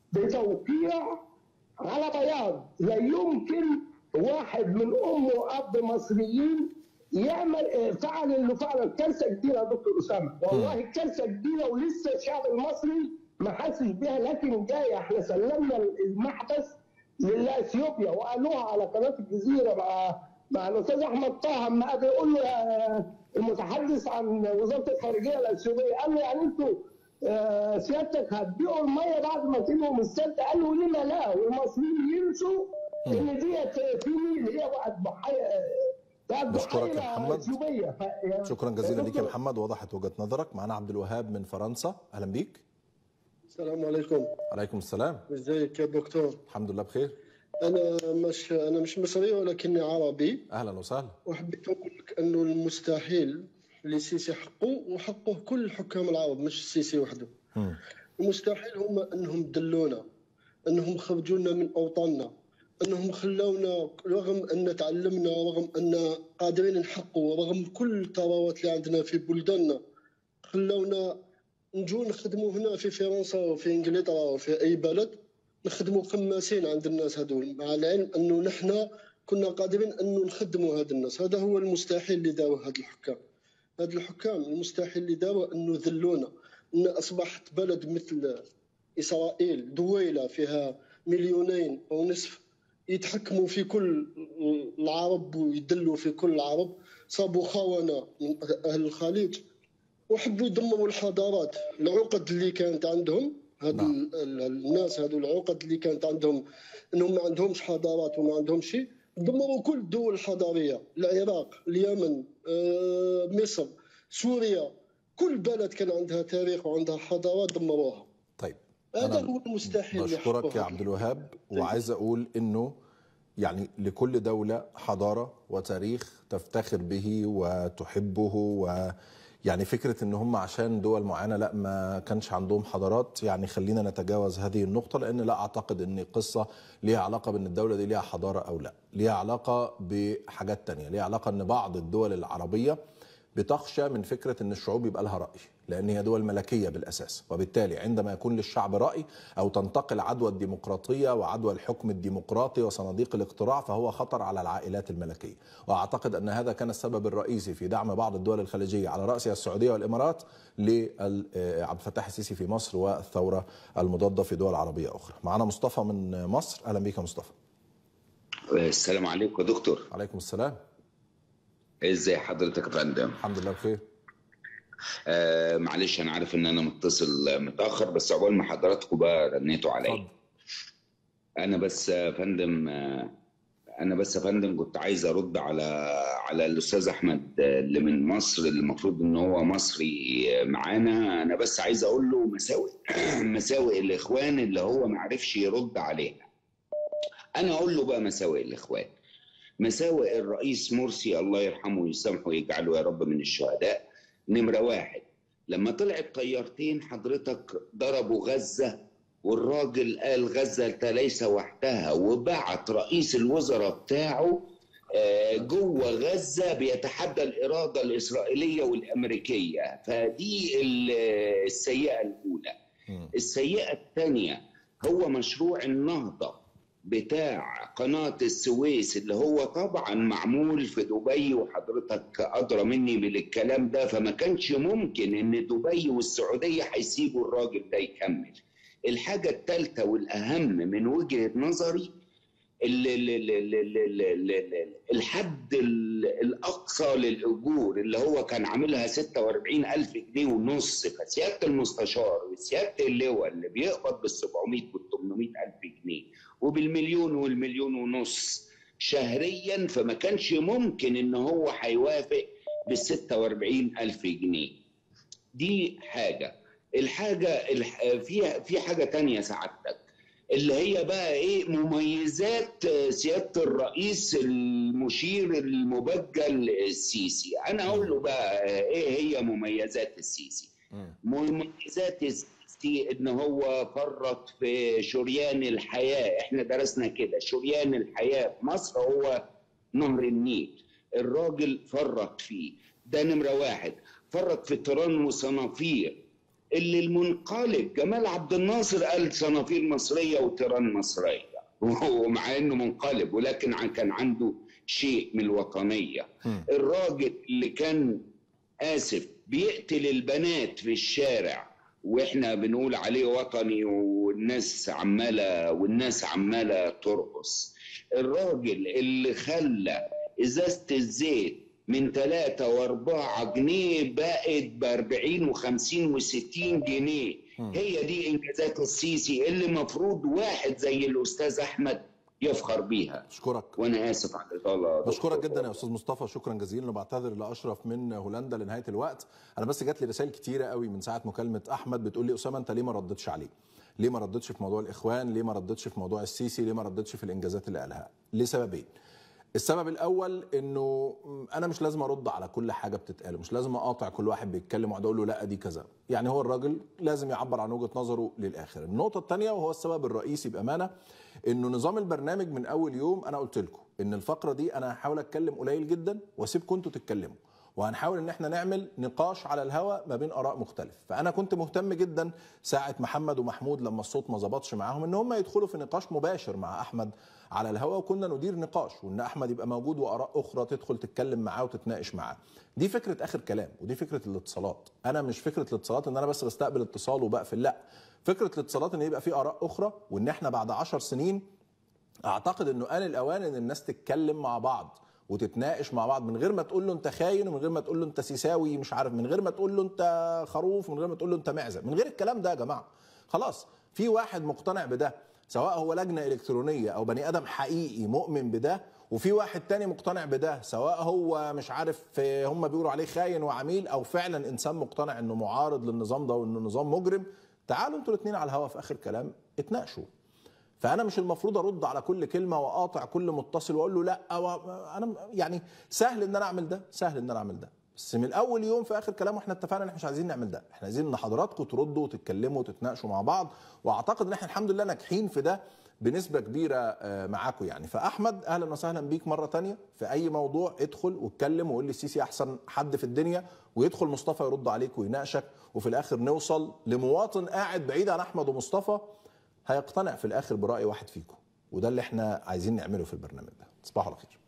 بتوقيع على بياض لا يمكن واحد من ام واب مصريين يعمل آه، فعل اللي فعل كارثه كبيره يا دكتور اسامه والله كارثه كبيره ولسه الشعب المصري ما حسش بيها لكن جايه احنا سلمنا المحبس لاثيوبيا وقالوها على قناه الجزيره مع مع الاستاذ احمد طه اما قعد يقول له يا المتحدث عن وزاره الخارجيه الاثيوبيه قال له يعني انتوا آه، سيادتك هتبيعوا الميه بعد ما تنهوا من السد قال له لما لا والمصريين ينسوا ان ديت في نيل هي بقت بحيره بقت بشكرك يا بحيره محمد. اثيوبيه ف- شكرا جزيلا ليك يا دكتور- محمد وضحت وجهة نظرك معنا عبد الوهاب من فرنسا أهلا بيك السلام عليكم عليكم السلام ازيك يا دكتور الحمد لله بخير انا مش انا مش مصري ولكني عربي أهلا وسهلا وحبيت اقول لك انه المستحيل للسيسي حقه وحقه كل الحكام العرب مش السيسي وحده مم. المستحيل هما انهم دلونا انهم خرجونا من اوطاننا انهم خلونا رغم ان تعلمنا رغم ان قادرين نحققوا رغم كل الثروات اللي عندنا في بلداننا خلونا نجو نخدموا هنا في فرنسا وفي انجلترا وفي اي بلد نخدموا خماسين عند الناس هذول مع العلم انه نحن كنا قادرين انه نخدموا هاد الناس هذا هو المستحيل اللي داروه هاد الحكام هاد الحكام المستحيل اللي داروه انه ذلونا ان اصبحت بلد مثل اسرائيل دويله فيها مليونين ونصف يتحكموا في كل العرب ويدلوا في كل العرب صابوا خونة من أهل الخليج وحبوا يدمروا الحضارات العقد اللي كانت عندهم هاد ال- ال- الناس هادو العقد اللي كانت عندهم انهم ما عندهمش حضارات وما عندهمش شيء دمروا كل الدول الحضاريه العراق اليمن آه، مصر سوريا كل بلد كان عندها تاريخ وعندها حضارات دمروها طيب هذا أنا هو المستحيل اللي بشكرك يا يحققه. عبد الوهاب وعايز اقول انه يعني لكل دولة حضارة وتاريخ تفتخر به وتحبه و يعني فكرة ان هم عشان دول معينة لا ما كانش عندهم حضارات يعني خلينا نتجاوز هذه النقطة لان لا اعتقد ان القصة ليها علاقة بان الدولة دي ليها حضارة او لا ليها علاقة بحاجات تانية ليها علاقة ان بعض الدول العربية بتخشى من فكرة أن الشعوب يبقى لها رأي لأن هي دول ملكية بالأساس وبالتالي عندما يكون للشعب رأي أو تنتقل عدوى الديمقراطية وعدوى الحكم الديمقراطي وصناديق الاقتراع فهو خطر على العائلات الملكية وأعتقد أن هذا كان السبب الرئيسي في دعم بعض الدول الخليجية على رأسها السعودية والإمارات لعبد الفتاح السيسي في مصر والثورة المضادة في دول عربية أخرى معنا مصطفى من مصر أهلا بك يا مصطفى السلام عليكم يا دكتور عليكم السلام ازي حضرتك يا فندم الحمد لله بخير آه معلش انا عارف ان انا متصل متاخر بس عقبال ما حضراتكم بقى رنيتوا عليا انا بس يا فندم آه، انا بس يا فندم كنت عايز ارد على على الاستاذ احمد آه، اللي من مصر اللي المفروض ان هو مصري آه، معانا انا بس عايز اقول له مساوئ مساوئ الاخوان اللي هو ما عرفش يرد عليها انا اقول له بقى مساوئ الاخوان مساوئ الرئيس مرسي الله يرحمه ويسامحه ويجعله يا رب من الشهداء نمرة واحد لما طلعت طيارتين حضرتك ضربوا غزة والراجل قال غزة ليس وحدها وبعت رئيس الوزراء بتاعه آه، جوه غزة بيتحدى الإرادة الإسرائيلية والأمريكية فدي ال- السيئة الأولى السيئة الثانية هو مشروع النهضة بتاع قناة السويس اللي هو طبعا معمول في دبي وحضرتك أدرى مني بالكلام ده فما كانش ممكن إن دبي والسعودية هيسيبوا الراجل ده يكمل الحاجة الثالثة والأهم من وجهة نظري ال- ال- ال- ال- ال- ال- ال- ال- الحد ال- الأقصى للأجور اللي هو كان عاملها 46 ألف جنيه ونص فسيادة المستشار وسيادة اللواء اللي بيقبض بال 700 وال 800 ألف جنيه وبالمليون والمليون ونص شهريا فما كانش ممكن ان هو هيوافق بال 46 ألف جنيه دي حاجة الحاجة الح... في في حاجة تانية سعادتك اللي هي بقى ايه مميزات سيادة الرئيس المشير المبجل السيسي انا اقول له بقى ايه هي مميزات السيسي مميزات السيسي ان هو فرط في شريان الحياة احنا درسنا كده شريان الحياة في مصر هو نهر النيل الراجل فرط فيه ده نمرة واحد فرط في تيران وصنافير اللي المنقلب جمال عبد الناصر قال صنافير مصرية وتيران مصرية ومع انه منقلب ولكن عن- كان عنده شيء من الوطنية الراجل اللي كان آسف بيقتل البنات في الشارع واحنا بنقول عليه وطني والناس عمالة والناس عمالة ترقص الراجل اللي خلى ازازة الزيت من 3 و4 جنيه بقت ب 40 و50 و60 جنيه هي دي انجازات السيسي اللي مفروض واحد زي الاستاذ احمد يفخر بيها اشكرك وانا اسف على الاطاله بشكرك جدا يا استاذ مصطفى شكرا جزيلا وبعتذر لاشرف من هولندا لنهايه الوقت انا بس جات لي رسائل كتيره قوي من ساعه مكالمه احمد بتقول لي اسامه انت ليه ما ردتش عليه ليه ما ردتش في موضوع الاخوان ليه ما ردتش في موضوع السيسي ليه ما ردتش في الانجازات اللي قالها لسببين السبب الاول انه انا مش لازم ارد على كل حاجه بتتقال مش لازم اقاطع كل واحد بيتكلم واقعد اقول له لا دي كذا يعني هو الراجل لازم يعبر عن وجهه نظره للاخر النقطه الثانيه وهو السبب الرئيسي بامانه انه نظام البرنامج من اول يوم انا قلت لكم ان الفقره دي انا هحاول اتكلم قليل جدا واسيبكم انتوا تتكلموا وهنحاول ان احنا نعمل نقاش على الهواء ما بين اراء مختلفه فانا كنت مهتم جدا ساعه محمد ومحمود لما الصوت ما ظبطش معاهم ان هم يدخلوا في نقاش مباشر مع احمد على الهواء وكنا ندير نقاش وان احمد يبقى موجود واراء اخرى تدخل تتكلم معاه وتتناقش معاه دي فكره اخر كلام ودي فكره الاتصالات انا مش فكره الاتصالات ان انا بس بستقبل اتصال وبقفل لا فكره الاتصالات ان يبقى في اراء اخرى وان احنا بعد عشر سنين اعتقد انه آن الاوان ان الناس تتكلم مع بعض وتتناقش مع بعض من غير ما تقول له انت خاين ومن غير ما تقول له انت سيساوي مش عارف من غير ما تقول له انت خروف من غير ما تقول له انت معزه من غير الكلام ده يا جماعه خلاص في واحد مقتنع بده سواء هو لجنه الكترونيه او بني ادم حقيقي مؤمن بده وفي واحد تاني مقتنع بده سواء هو مش عارف هم بيقولوا عليه خاين وعميل او فعلا انسان مقتنع انه معارض للنظام ده وانه نظام مجرم تعالوا انتوا الاثنين على الهوا في اخر كلام اتناقشوا فانا مش المفروض ارد على كل كلمه واقاطع كل متصل واقول له لا و... انا يعني سهل ان انا اعمل ده سهل ان انا اعمل ده بس من اول يوم في اخر كلام واحنا اتفقنا ان احنا مش عايزين نعمل ده احنا عايزين ان حضراتكم تردوا وتتكلموا وتتناقشوا مع بعض واعتقد ان احنا الحمد لله ناجحين في ده بنسبه كبيره معاكم يعني فاحمد اهلا وسهلا بيك مره تانية في اي موضوع ادخل واتكلم وقول لي السيسي احسن حد في الدنيا ويدخل مصطفى يرد عليك ويناقشك وفي الاخر نوصل لمواطن قاعد بعيد عن احمد ومصطفى هيقتنع في الاخر براي واحد فيكم وده اللي احنا عايزين نعمله في البرنامج ده تصبحوا على خير